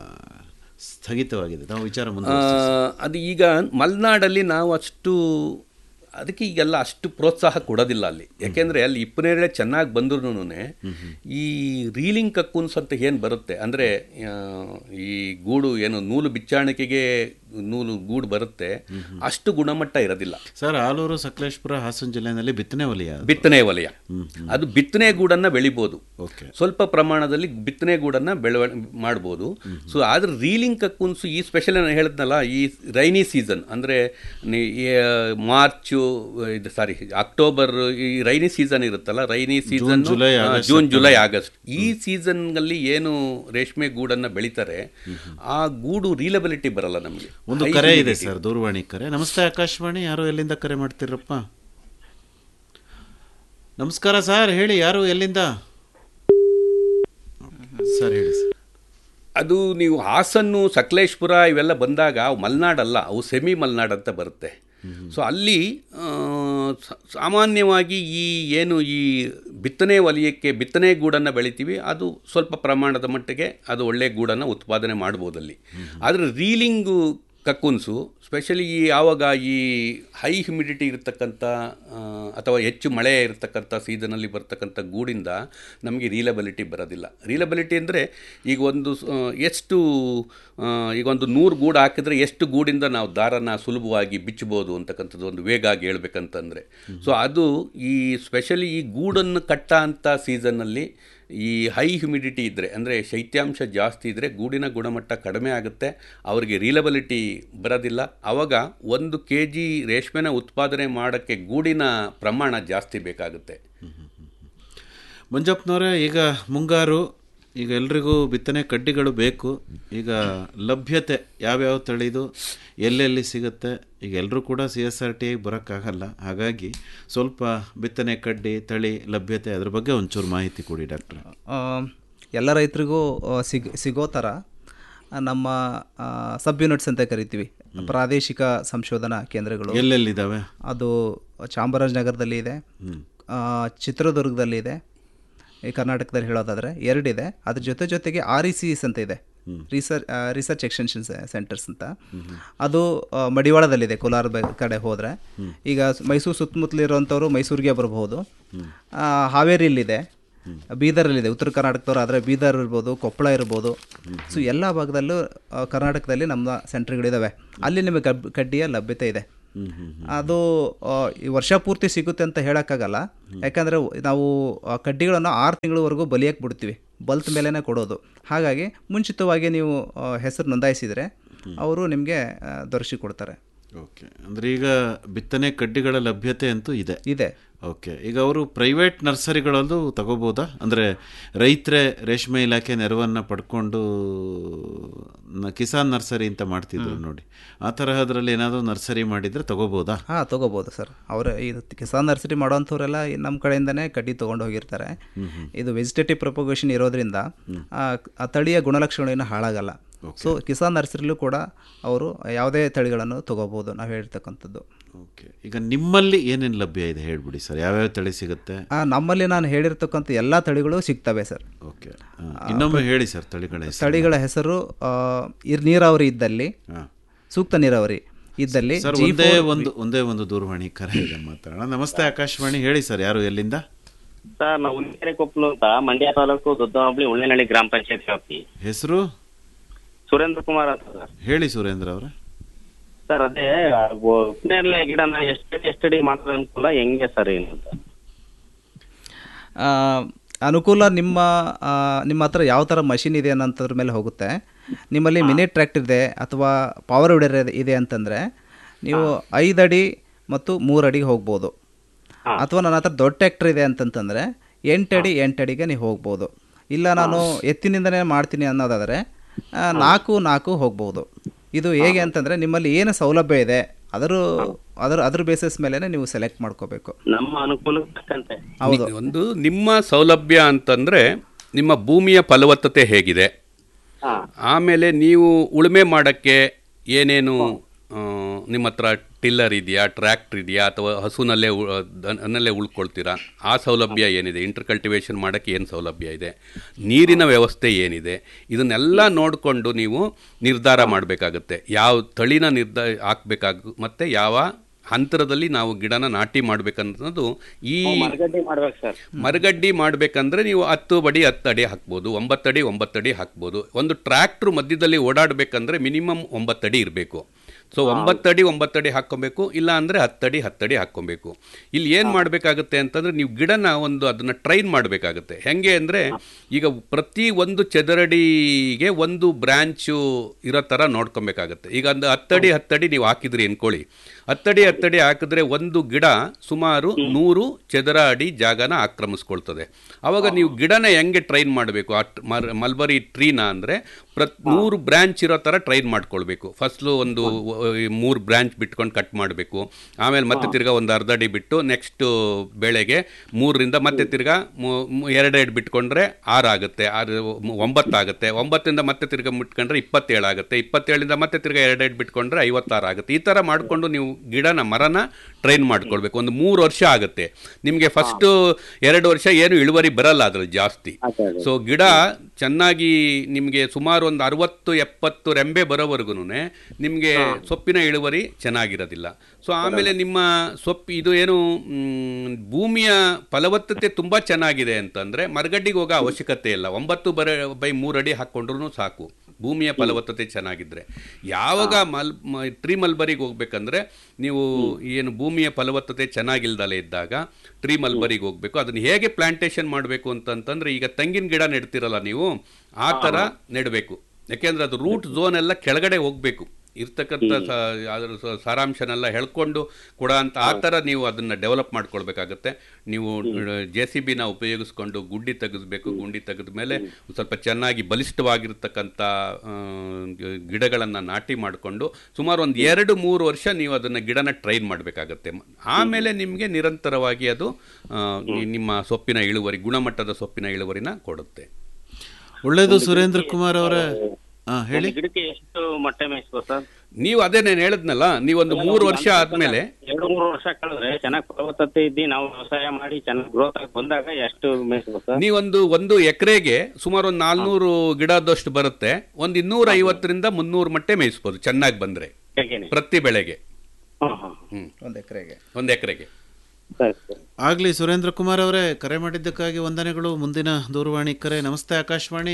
ಸ್ಥಗಿತವಾಗಿದೆ ನಾವು ವಿಚಾರ ಮುಂದೆ ಆ, ಅದು ಈಗ ಮಲೆನಾಡಲ್ಲಿ ನಾವು ಅಷ್ಟು ಅದಕ್ಕೆ ಈಗೆಲ್ಲ ಅಷ್ಟು ಪ್ರೋತ್ಸಾಹ ಕೊಡೋದಿಲ್ಲ ಅಲ್ಲಿ ಯಾಕೆಂದರೆ ಅಲ್ಲಿ ಇಪ್ಪನೇರಳೆ ಚೆನ್ನಾಗಿ ಬಂದ್ರೂ ಈ ರೀಲಿಂಗ್ ಕಕ್ಕೂನ್ಸ್ ಅಂತ ಏನು ಬರುತ್ತೆ ಅಂದರೆ ಈ ಗೂಡು ಏನು ನೂಲು ಬಿಚ್ಚಾಣಿಕೆಗೆ ನೂಲು ಗೂಡು ಬರುತ್ತೆ ಅಷ್ಟು ಗುಣಮಟ್ಟ ಇರೋದಿಲ್ಲ ಸರ್ ಆಲೂರು ಸಕಲೇಶ್ಪುರ ಹಾಸನ ಜಿಲ್ಲೆನಲ್ಲಿ ಬಿತ್ತನೆ ವಲಯ ಅದು. ಬಿತ್ತನೆ ವಲಯ ಅದು ಬಿತ್ತನೆ ಗೂಡನ್ನು ಬೆಳಿಬೋದು ಓಕೆ ಸ್ವಲ್ಪ ಪ್ರಮಾಣದಲ್ಲಿ ಬಿತ್ತನೆ ಗೂಡನ್ನು ಬೆಳವ ಮಾಡ್ಬೋದು ಸೊ ಆದ್ರೆ ರೀಲಿಂಗ್ ಕಕ್ಕೂನ್ಸು ಈ ಸ್ಪೆಷಲ್ ನಾನು ಹೇಳಿದ್ನಲ್ಲ ಈ ರೈನಿ ಸೀಸನ್ ಅಂದರೆ ಮಾರ್ಚು ಇದು ಸಾರಿ ಅಕ್ಟೋಬರ್ ಈ ರೈನಿ ಸೀಸನ್ ಇರುತ್ತಲ್ಲ rainy season July, August, June July August ಈ ಸೀಸನ್ನಲ್ಲಿ ಏನು ರೇಷ್ಮೆ ಗೂಡನ್ನು ಬೆಳಿತಾರೆ ಆ ಗೂಡು ರೀಲಬಿಲಿಟಿ ಬರಲ್ಲ ನಮಗೆ ಒಂದು ಕರೆ ಇದೆ ಸರ್ ದೂರವಾಣಿ ಕರೆ ನಮಸ್ತೆ ಆಕಾಶವಾಣಿ ಯಾರು ಎಲ್ಲಿಂದ ಕರೆ ಮಾಡ್ತೀರಪ್ಪ ನಮಸ್ಕಾರ ಸರ್ ಹೇಳಿ ಯಾರು ಎಲ್ಲಿಂದ ಸರ್ ಹೇಳಿ ಸರ್ ಅದು ನೀವು ಹಾಸನ್ನು ಸಕಲೇಶ್ಪುರ ಇವೆಲ್ಲ ಬಂದಾಗ ಅವು ಮಲೆನಾಡಲ್ಲ ಅವು ಸೆಮಿ ಮಲೆನಾಡ್ ಅಂತ ಬರುತ್ತೆ ಸೊ ಅಲ್ಲಿ ಆ, ಸ- ಸಾಮಾನ್ಯವಾಗಿ ಈ ಏನು ಈ ಬಿತ್ತನೆ ವಲಯಕ್ಕೆ ಬಿತ್ತನೆ ಗೂಡನ್ನು ಬೆಳಿತೀವಿ ಅದು ಸ್ವಲ್ಪ ಪ್ರಮಾಣದ ಮಟ್ಟಿಗೆ ಅದು ಒಳ್ಳೆ ಗೂಡನ್ನು ಉತ್ಪಾದನೆ ಮಾಡ್ಬೋದು ಅಲ್ಲಿ ಆದರೆ ರೀಲಿಂಗು ಕಕ್ಕುನ್ಸು ಸ್ಪೆಷಲಿ ಈ ಯಾವಾಗ ಈ ಹೈ ಹ್ಯುಮಿಡಿಟಿ ಇರತಕ್ಕಂಥ ಆ, ಅಥವಾ ಹೆಚ್ಚು ಮಳೆ ಇರತಕ್ಕಂಥ ಸೀಸನಲ್ಲಿ ಬರ್ತಕ್ಕಂಥ ಗೂಡಿಂದ ನಮಗೆ ರೀಲಬಿಲಿಟಿ ಬರೋದಿಲ್ಲ ರೀಲಬಿಲಿಟಿ ಅಂದರೆ ಈಗ ಒಂದು ಸ- ಎಷ್ಟು ಆ, ಈಗ ಒಂದು ನೂರು ಗೂಡು ಹಾಕಿದ್ರೆ ಎಷ್ಟು ಗೂಡಿಂದ ನಾವು ದಾರನ ಸುಲಭವಾಗಿ ಬಿಚ್ಚಬೋದು ಅಂತಕ್ಕಂಥದ್ದು ಒಂದು ವೇಗ ಆಗಿ ಹೇಳ್ಬೇಕಂತಂದರೆ ಸೊ ಅದು ಈ ಸ್ಪೆಷಲಿ ಈ ಗೂಡನ್ನು ಕಟ್ಟ ಅಂತ ಸೀಸನ್ನಲ್ಲಿ ಈ ಹೈ ಹ್ಯುಮಿಡಿಟಿ ಇದ್ದರೆ ಅಂದರೆ ಶೈತ್ಯಾಂಶ ಜಾಸ್ತಿ ಇದ್ದರೆ ಗೂಡಿನ ಗುಣಮಟ್ಟ ಕಡಿಮೆ ಆಗುತ್ತೆ ಅವರಿಗೆ ರೀಲಬಿಲಿಟಿ ಬರೋದಿಲ್ಲ ಆವಾಗ ಒಂದು ಕೆ ಜಿ ರೇಷ್ಮೆನ ಉತ್ಪಾದನೆ ಮಾಡೋಕ್ಕೆ ಗೂಡಿನ ಪ್ರಮಾಣ ಜಾಸ್ತಿ ಬೇಕಾಗುತ್ತೆ ಮಂಜಪ್ಪನವರೇ ಈಗ ಮುಂಗಾರು ಈಗ ಎಲ್ರಿಗೂ ಬಿತ್ತನೆ ಕಡ್ಡಿಗಳು ಬೇಕು ಈಗ ಲಭ್ಯತೆ ಯಾವ್ಯಾವ ತಳಿದು ಎಲ್ಲೆಲ್ಲಿ ಸಿಗುತ್ತೆ ಈಗ ಎಲ್ಲರೂ ಕೂಡ ಸಿ ಎಸ್ ಆರ್ ಟಿ ಬರೋಕ್ಕಾಗಲ್ಲ ಹಾಗಾಗಿ ಸ್ವಲ್ಪ ಬಿತ್ತನೆ ಕಡ್ಡಿ ತಳಿ ಲಭ್ಯತೆ ಅದ್ರ ಬಗ್ಗೆ ಒಂಚೂರು ಮಾಹಿತಿ ಕೊಡಿ ಡಾಕ್ಟ್ರೆ ಆ, ಎಲ್ಲ ರೈತರಿಗೂ ಆ, ಸಿಗ್ ಸಿಗೋ ಥರ ಆ, ನಮ್ಮ ಸಬ್ ಯೂನಿಟ್ಸ್ ಅಂತ ಕರಿತೀವಿ ಪ್ರಾದೇಶಿಕ ಸಂಶೋಧನಾ ಕೇಂದ್ರಗಳು ಎಲ್ಲೆಲ್ಲಿದ್ದಾವೆ ಅದು ಚಾಮರಾಜನಗರದಲ್ಲಿ ಇದೆ ಆ, ಚಿತ್ರದುರ್ಗದಲ್ಲಿ ಇದೆ ಈ ಕರ್ನಾಟಕದಲ್ಲಿ ಹೇಳೋದಾದರೆ ಎರಡಿದೆ ಅದ್ರ ಜೊತೆ ಜೊತೆಗೆ ಆರ್ ಇ ಸಿ ಎಸ್ ಅಂತ ಇದೆ ರಿಸರ್ಚ್ ರಿಸರ್ಚ್ ಎಕ್ಸ್ಟೆನ್ಷನ್ ಸೆಂಟರ್ಸ್ ಅಂತ ಅದು ಆ, ಮಡಿವಾಳದಲ್ಲಿದೆ ಕೋಲಾರ ಬೆ- ಕಡೆ ಹೋದರೆ ಈಗ ಸ್- ಮೈಸೂರು ಸುತ್ತಮುತ್ತಲಿರುವಂಥವ್ರು ಮೈಸೂರಿಗೆ ಬರಬಹುದು ಆ, ಹಾವೇರಿಯಲ್ಲಿದೆ ಬೀದರಲ್ಲಿದೆ ಉತ್ತರ ಕರ್ನಾಟಕದವ್ರು ಆದರೆ ಬೀದರ್ ಇರ್ಬೋದು ಕೊಪ್ಪಳ ಇರ್ಬೋದು ಸೊ ಎಲ್ಲ ಭಾಗದಲ್ಲೂ ಆ, ಕರ್ನಾಟಕದಲ್ಲಿ ನಮ್ಮ ಸೆಂಟ್ರ್ಗಳಿದ್ದಾವೆ ಅಲ್ಲಿ ನಿಮಗೆ ಕಬ್ ಕಡ್ಡಿಯ ಲಭ್ಯತೆ ಇದೆ ಅದು ಆ, ಈ ವರ್ಷ ಪೂರ್ತಿ ಸಿಗುತ್ತೆ ಅಂತ ಹೇಳೋಕ್ಕಾಗಲ್ಲ ಯಾಕಂದರೆ ನಾವು ಆ ಕಡ್ಡಿಗಳನ್ನು ಆರು ತಿಂಗಳವರೆಗೂ ಬಲಿಯಕ್ಕೆ ಬಿಡ್ತೀವಿ ಬಲ್ತ್ ಮೇಲೇ ಕೊಡೋದು ಹಾಗಾಗಿ ಮುಂಚಿತವಾಗಿ ನೀವು ಆ, ಹೆಸರು ನೋಂದಾಯಿಸಿದರೆ ಅವರು ನಿಮಗೆ ದೊರಕಿ ಕೊಡ್ತಾರೆ ಓಕೆ ಅಂದರೆ ಈಗ ಬಿತ್ತನೆ ಕಡ್ಡಿಗಳ ಲಭ್ಯತೆ ಅಂತೂ ಇದೆ ಇದೆ ಓಕೆ ಈಗ ಅವರು ಪ್ರೈವೇಟ್ ನರ್ಸರಿಗಳಲ್ಲೂ ತಗೋಬೋದಾ ಅಂದರೆ ರೈತರೇ ರೇಷ್ಮೆ ಇಲಾಖೆ ನೆರವನ್ನು ಪಡ್ಕೊಂಡು ನ- ಕಿಸಾನ್ ನರ್ಸರಿ ಅಂತ ಮಾಡ್ತಿದ್ರು ನೋಡಿ ಆ ತರಹದ್ರಲ್ಲಿ ಏನಾದರೂ ನರ್ಸರಿ ಮಾಡಿದರೆ ತಗೋಬೋದಾ ಹಾಂ ತೊಗೋಬೋದು ಸರ್ ಅವರ ಇದು ಕಿಸಾನ್ ನರ್ಸರಿ ಮಾಡೋವಂಥವ್ರೆಲ್ಲ ನಮ್ಮ ಕಡೆಯಿಂದನೇ ಕಡ್ಡಿ ತೊಗೊಂಡು ಹೋಗಿರ್ತಾರೆ ಇದು ವೆಜಿಟೇಟಿವ್ ಪ್ರೊಪಗೇಷನ್ ಇರೋದ್ರಿಂದ ಆ ಆ ತಳಿಯ ಗುಣಲಕ್ಷಣಗಳೇನು ಹಾಳಾಗಲ್ಲ ಸೊ ಕಿಸಾನ್ ನರ್ಸರಿಲೂ ಕೂಡ ಅವರು ಯಾವುದೇ ತಳಿಗಳನ್ನು ತೊಗೋಬೋದು ನಾವು ಹೇಳ್ತಕ್ಕಂಥದ್ದು ಓಕೆ ಈಗ ನಿಮ್ಮಲ್ಲಿ ಏನೇನು ಲಭ್ಯ ಇದೆ ಹೇಳ್ಬಿಡಿ ಸರ್ ಯಾವ್ಯಾವ ತಳಿ ಸಿಗುತ್ತೆ ಆ, ನಮ್ಮಲ್ಲಿ ನಾನು ಹೇಳಿರ್ತಕ್ಕಂಥ ಎಲ್ಲ ತಳಿಗಳು ಸಿಗ್ತವೆ ಸರ್ ಓಕೆ ಇನ್ನೊಮ್ಮೆ ಹೇಳಿ ಸರ್ ತಳಿಗಳ ಹೆಸರು ತಳಿಗಳ ಹೆಸರು ಆ, ಇರ್ ನೀರಾವರಿ ಇದ್ದಲ್ಲಿ ಸೂಕ್ತ ನೀರಾವರಿ ಇದ್ದಲ್ಲಿ ಸರ್ G4 ಒಂದೇ ಒಂದು ಒಂದೇ ಒಂದು ದೂರವಾಣಿ ಕರೆ ಇದೆ ಮಾತಾಡೋಣ ನಮಸ್ತೆ ಆಕಾಶವಾಣಿ ಹೇಳಿ ಸರ್ ಯಾರು ಎಲ್ಲಿಂದ ಸರ್ ನಾವು ಉನ್ನೆರೆ ಕೊಪ್ಪಲು ಅಂತ ಮಂಡ್ಯ ತಾಲೂಕು ದೊಡ್ಡ ಹೋಬಳಿ ಉಳ್ಳೆನಹಳ್ಳಿ ಗ್ರಾಮ ಪಂಚಾಯತ್ ವ್ಯಾಪ್ತಿ ಹೆಸರು ಸುರೇಂದ್ರ ಕುಮಾರ್ ಅಂತ ಸರ್ ಹೇಳಿ ಸುರೇಂದ್ರ ಅವರೇ ಸರ್ ಅದೇ ಉನ್ನೆರಳೆ ಗಿಡನ ಎಷ್ಟಡಿ ಎಷ್ಟಡಿ ಮಾಡಿದ್ರೆ ಅನುಕೂಲ ಹೆಂಗೆ ಸರ್ ಏನು ಅಂತ ಆ, ಅನುಕೂಲ ನಿಮ್ಮ ಆ, ನಿಮ್ಮ ಹತ್ರ ಯಾವ ಥರ ಮಷಿನ್ ಇದೆ ಅನ್ನೋಂಥದ್ರ ಮೇಲೆ ಹೋಗುತ್ತೆ ನಿಮ್ಮಲ್ಲಿ ಮಿನಿ ಟ್ರ್ಯಾಕ್ಟರ್ ಇದೆ ಅಥವಾ ಪವರ್ ವಿಡರ್ ಇದೆ ಅಂತಂದರೆ ನೀವು ಐದು ಅಡಿ ಮತ್ತು ಮೂರು ಅಡಿಗೆ ಹೋಗ್ಬೋದು ಅಥವಾ ನನ್ನ ಹತ್ರ ದೊಡ್ಡ ಟ್ರ್ಯಾಕ್ಟರ್ ಇದೆ ಅಂತಂತಂದರೆ ಎಂಟು ಅಡಿ ಎಂಟು ಅಡಿಗೆ ನೀವು ಹೋಗ್ಬೋದು ಇಲ್ಲ ನಾನು ಎತ್ತಿನಿಂದನೇ ಮಾಡ್ತೀನಿ ಅನ್ನೋದಾದರೆ ಆ, ನಾಲ್ಕು ನಾಲ್ಕು ಹೋಗ್ಬೋದು ಇದು ಹೇಗೆ ಅಂತಂದರೆ ನಿಮ್ಮಲ್ಲಿ ಏನು ಸೌಲಭ್ಯ ಇದೆ ಅದರ ಅದರ ಅದ್ರ ಬೇಸಿಸ್ ಮೇಲೆ ನೀವು ಸೆಲೆಕ್ಟ್ ಮಾಡ್ಕೋಬೇಕು ನಮ್ಮ ಅನುಕೂಲಕ್ಕೆ ತಕ್ಕಂತೆ ಹೌದು ಒಂದು ನಿಮ್ಮ ಸೌಲಭ್ಯ ಅಂತಂದರೆ ನಿಮ್ಮ ಭೂಮಿಯ ಫಲವತ್ತತೆ ಹೇಗಿದೆ ಆಮೇಲೆ ನೀವು ಉಳುಮೆ ಮಾಡೋಕ್ಕೆ ಏನೇನು ಆ, ನಿಮ್ಮ ಹತ್ರ ಟಿಲ್ಲರ್ ಇದೆಯಾ ಟ್ರ್ಯಾಕ್ಟರ್ ಇದೆಯಾ ಅಥವಾ ಹಸುನಲ್ಲೇ ಉ- ದನಲ್ಲೇ ಉಳ್ಕೊಳ್ತೀರಾ ಆ ಸೌಲಭ್ಯ ಏನಿದೆ ಇಂಟರ್ ಕಲ್ಟಿವೇಷನ್ ಮಾಡೋಕ್ಕೆ ಏನು ಸೌಲಭ್ಯ ಇದೆ ನೀರಿನ ವ್ಯವಸ್ಥೆ ಏನಿದೆ ಇದನ್ನೆಲ್ಲ ನೋಡಿಕೊಂಡು ನೀವು ನಿರ್ಧಾರ ಮಾಡಬೇಕಾಗುತ್ತೆ ಯಾವ ತಳಿನ ನಿರ್ಧಾರ ಹಾಕ್ಬೇಕಾಗ ಮತ್ತು ಯಾವ ಹಂತರದಲ್ಲಿ ನಾವು ಗಿಡನ ನಾಟಿ ಮಾಡ್ಬೇಕನ್ನೋದು ಈ ಮರಗಡ್ಡೆ ಮಾಡ್ಬೇಕು ಸರ್ ಮರಗಡ್ಡಿ ಮಾಡಬೇಕಂದ್ರೆ ನೀವು ಹತ್ತು ಬಡಿ ಹತ್ತು ಅಡಿ ಹಾಕ್ಬೋದು ಒಂಬತ್ತಡಿ ಒಂಬತ್ತಡಿ ಹಾಕ್ಬೋದು ಒಂದು ಟ್ರ್ಯಾಕ್ಟ್ರ್ ಮಧ್ಯದಲ್ಲಿ ಓಡಾಡಬೇಕಂದ್ರೆ ಮಿನಿಮಮ್ ಒಂಬತ್ತಡಿ ಇರಬೇಕು ಸೊ ಒಂಬತ್ತಡಿ ಒಂಬತ್ತಡಿ ಹಾಕ್ಕೊಬೇಕು ಇಲ್ಲ ಅಂದರೆ ಹತ್ತಡಿ ಹತ್ತಡಿ ಹಾಕ್ಕೊಬೇಕು ಇಲ್ಲಿ ಏನು ಮಾಡಬೇಕಾಗುತ್ತೆ ಅಂತಂದರೆ ನೀವು ಗಿಡನ ಒಂದು ಅದನ್ನು ಟ್ರೈನ್ ಮಾಡಬೇಕಾಗುತ್ತೆ ಹೆಂಗೆ ಅಂದರೆ ಈಗ ಪ್ರತಿ ಒಂದು ಚದರಡಿಗೆ ಒಂದು ಬ್ರ್ಯಾಂಚು ಇರೋ ಥರ ನೋಡ್ಕೊಬೇಕಾಗತ್ತೆ ಈಗ ಒಂದು ಹತ್ತಡಿ ಹತ್ತಡಿ ನೀವು ಹಾಕಿದ್ರಿ ಅನ್ಕೊಳ್ಳಿ ಹತ್ತಡಿ ಹತ್ತಡಿ ಹಾಕಿದ್ರೆ ಒಂದು ಗಿಡ ಸುಮಾರು ನೂರು ಚದರ ಅಡಿ ಜಾಗನ ಆಕ್ರಮಿಸ್ಕೊಳ್ತದೆ ಅವಾಗ ನೀವು ಗಿಡನ ಹೆಂಗೆ ಟ್ರೈನ್ ಮಾಡಬೇಕು ಆ ಟ್- ಮರ್- ಮಲ್ಬರಿ ಟ್ರೀನ ಅಂದರೆ ಪ್ರತ್ ನೂರು ಬ್ರ್ಯಾಂಚ್ ಇರೋ ಥರ ಟ್ರೈನ್ ಮಾಡ್ಕೊಳ್ಬೇಕು ಫಸ್ಟು ಒಂದು ಮೂರು ಬ್ರ್ಯಾಂಚ್ ಬಿಟ್ಕೊಂಡು ಕಟ್ ಮಾಡಬೇಕು ಆಮೇಲೆ ಮತ್ತೆ ತಿರ್ಗಾ ಒಂದು ಅರ್ಧ ಅಡಿ ಬಿಟ್ಟು ನೆಕ್ಸ್ಟ್ ಬೆಳೆಗೆ ಮೂರರಿಂದ ಮತ್ತೆ ತಿರ್ಗಾ ಎರಡೆರಡು ಬಿಟ್ಕೊಂಡ್ರೆ ಆರು ಆಗುತ್ತೆ ಆರು ಮು- ಒಂಬತ್ತಾಗುತ್ತೆ ಒಂಬತ್ತರಿಂದ ಮತ್ತೆ ತಿರ್ಗಾ ಮುಟ್ಕೊಂಡ್ರೆ ಇಪ್ಪತ್ತೇಳು ಆಗುತ್ತೆ ಇಪ್ಪತ್ತೇಳರಿಂದ ಮತ್ತೆ ತಿರ್ಗಾ ಎರಡೆರಡು ಬಿಟ್ಕೊಂಡ್ರೆ ಐವತ್ತಾರು ಆಗುತ್ತೆ ಈ ಥರ ಮಾಡಿಕೊಂಡು ನೀವು ಗಿಡನ ಮರನ ಟ್ರೈನ್ ಮಾಡ್ಕೊಳ್ಬೇಕು ಒಂದು ಮೂರು ವರ್ಷ ಆಗುತ್ತೆ ನಿಮಗೆ ಫಸ್ಟು ಎರಡು ವರ್ಷ ಏನು ಇಳುವರಿ ಬರಲ್ಲ ಅದ್ರಲ್ಲಿ ಜಾಸ್ತಿ ಸೊ ಗಿಡ ಚೆನ್ನಾಗಿ ನಿಮಗೆ ಸುಮಾರು ಒಂದು ಅರವತ್ತು ಎಪ್ಪತ್ತು ರೆಂಬೆ ಬರೋವರೆಗೂ ನಿಮಗೆ ಸೊಪ್ಪಿನ ಇಳುವರಿ ಚೆನ್ನಾಗಿರೋದಿಲ್ಲ ಸೊ ಆಮೇಲೆ ನಿಮ್ಮ ಸೊಪ್ಪು ಇದು ಏನು ಮ್, ಭೂಮಿಯ ಫಲವತ್ತತೆ ತುಂಬ ಚೆನ್ನಾಗಿದೆ ಅಂತಂದರೆ ಮರಗಡ್ಡಿಗೆ ಹೋಗೋ ಅವಶ್ಯಕತೆ ಇಲ್ಲ ಒಂಬತ್ತು ಬರ ಬೈ ಮೂರು ಅಡಿ ಹಾಕ್ಕೊಂಡ್ರೂ ಸಾಕು ಭೂಮಿಯ ಫಲವತ್ತತೆ ಚೆನ್ನಾಗಿದ್ರೆ ಯಾವಾಗ ಮಲ್ ಟ್ರೀ ಮಲ್ಬರಿಗೆ ಹೋಗ್ಬೇಕಂದ್ರೆ ನೀವು ಏನು ಭೂಮಿಯ ಫಲವತ್ತತೆ ಚೆನ್ನಾಗಿಲ್ದಲೇ ಇದ್ದಾಗ ಟ್ರೀ ಮಲ್ಬರಿಗೆ ಹೋಗ್ಬೇಕು ಅದನ್ನ ಹೇಗೆ ಪ್ಲಾಂಟೇಶನ್ ಮಾಡಬೇಕು ಅಂತಂತಂದ್ರೆ ಈಗ ತೆಂಗಿನ ಗಿಡ ನೆಡ್ತಿರಲ್ಲ ನೀವು ಆ ಥರ ನೆಡಬೇಕು ಯಾಕೆಂದ್ರೆ ಅದು ರೂಟ್ ಝೋನ್ ಎಲ್ಲ ಕೆಳಗಡೆ ಹೋಗ್ಬೇಕು ಇರ್ತಕ್ಕಂಥ ಸ- ಅದ್ರ ಸ- ಸಾರಾಂಶನೆಲ್ಲ ಹೇಳ್ಕೊಂಡು ಕೊಡ ಅಂತ ಆ ಥರ ನೀವು ಅದನ್ನು ಡೆವಲಪ್ ಮಾಡ್ಕೊಳ್ಬೇಕಾಗತ್ತೆ ನೀವು ಜೆ ಸಿ ಬಿನ ಉಪಯೋಗಿಸ್ಕೊಂಡು ಗುಂಡಿ ತೆಗೆಸ್ಬೇಕು ಗುಂಡಿ ತೆಗೆದ ಮೇಲೆ ಒಂದ್ ಸ್ವಲ್ಪ ಚೆನ್ನಾಗಿ ಬಲಿಷ್ಠವಾಗಿರ್ತಕ್ಕಂಥ ಗಿಡಗಳನ್ನು ನಾಟಿ ಮಾಡಿಕೊಂಡು ಸುಮಾರು ಒಂದು ಎರಡು ಮೂರು ವರ್ಷ ನೀವು ಅದನ್ನು ಗಿಡನ ಟ್ರೈನ್ ಮಾಡಬೇಕಾಗತ್ತೆ ಆಮೇಲೆ ನಿಮಗೆ ನಿರಂತರವಾಗಿ ಅದು ಆ, ನಿ- ನಿಮ್ಮ ಸೊಪ್ಪಿನ ಇಳುವರಿ ಗುಣಮಟ್ಟದ ಸೊಪ್ಪಿನ ಇಳುವರಿನ ಕೊಡುತ್ತೆ ಒಳ್ಳೇದು ಸುರೇಂದ್ರ ಕುಮಾರ್ ಅವರ ಹಾ ಹೇಳಿ ಒಂದು ಗಿಡಕ್ಕೆ ಎಷ್ಟು ಮೊಟ್ಟೆ ಮೇಯಿಸ್ಬೋದು ಸರ್ ನೀವು ಅದೇ ನಾನು ಹೇಳಿದ್ನಲ್ಲ ನೀವೊಂದು ಮೂರು ವರ್ಷ ಆದ್ಮೇಲೆ ಎರಡು ಮೂರು ವರ್ಷ ಕಳೆದ್ರೆ ಚೆನ್ನಾಗಿ ಫಲವತ್ತತೆ ಇದ್ದು ನಾವು ವ್ಯವಸಾಯ ಮಾಡಿ ಚೆನ್ನಾಗಿ ಗ್ರೋತ್ ಆಗಿ ಬಂದಾಗ ಎಷ್ಟು ಮೇಯಿಸ್ಬೋದು ಸರ್ ನೀವೊಂದು ಒಂದು ಎಕರೆಗೆ ಸುಮಾರು ಒಂದು ನಾಲ್ನೂರು ಗಿಡದಷ್ಟು ಬರುತ್ತೆ ಒಂದು ಇನ್ನೂರ ಐವತ್ತರಿಂದ ಮುನ್ನೂರು ಮಟ್ಟೆ ಮೇಯಿಸ್ಬೋದು ಚೆನ್ನಾಗಿ ಬಂದ್ರೆ ಹೇಗೇನೆ ಪ್ರತಿ ಬೆಳೆಗೆ ಹ್ಮ್ ಹ್ಮ್ ಹ್ಮ್ ಒಂದು ಎಕರೆಗೆ ಒಂದು ಎಕರೆಗೆ ಸರಿ ಸರಿ ಆಗ್ಲಿ ಸುರೇಂದ್ರ ಕುಮಾರ್ ಅವರೇ ಕರೆ ಮಾಡಿದ್ದಕ್ಕಾಗಿ ವಂದನೆಗಳು ಮುಂದಿನ ದೂರವಾಣಿ ಕರೆ ನಮಸ್ತೆ ಆಕಾಶವಾಣಿ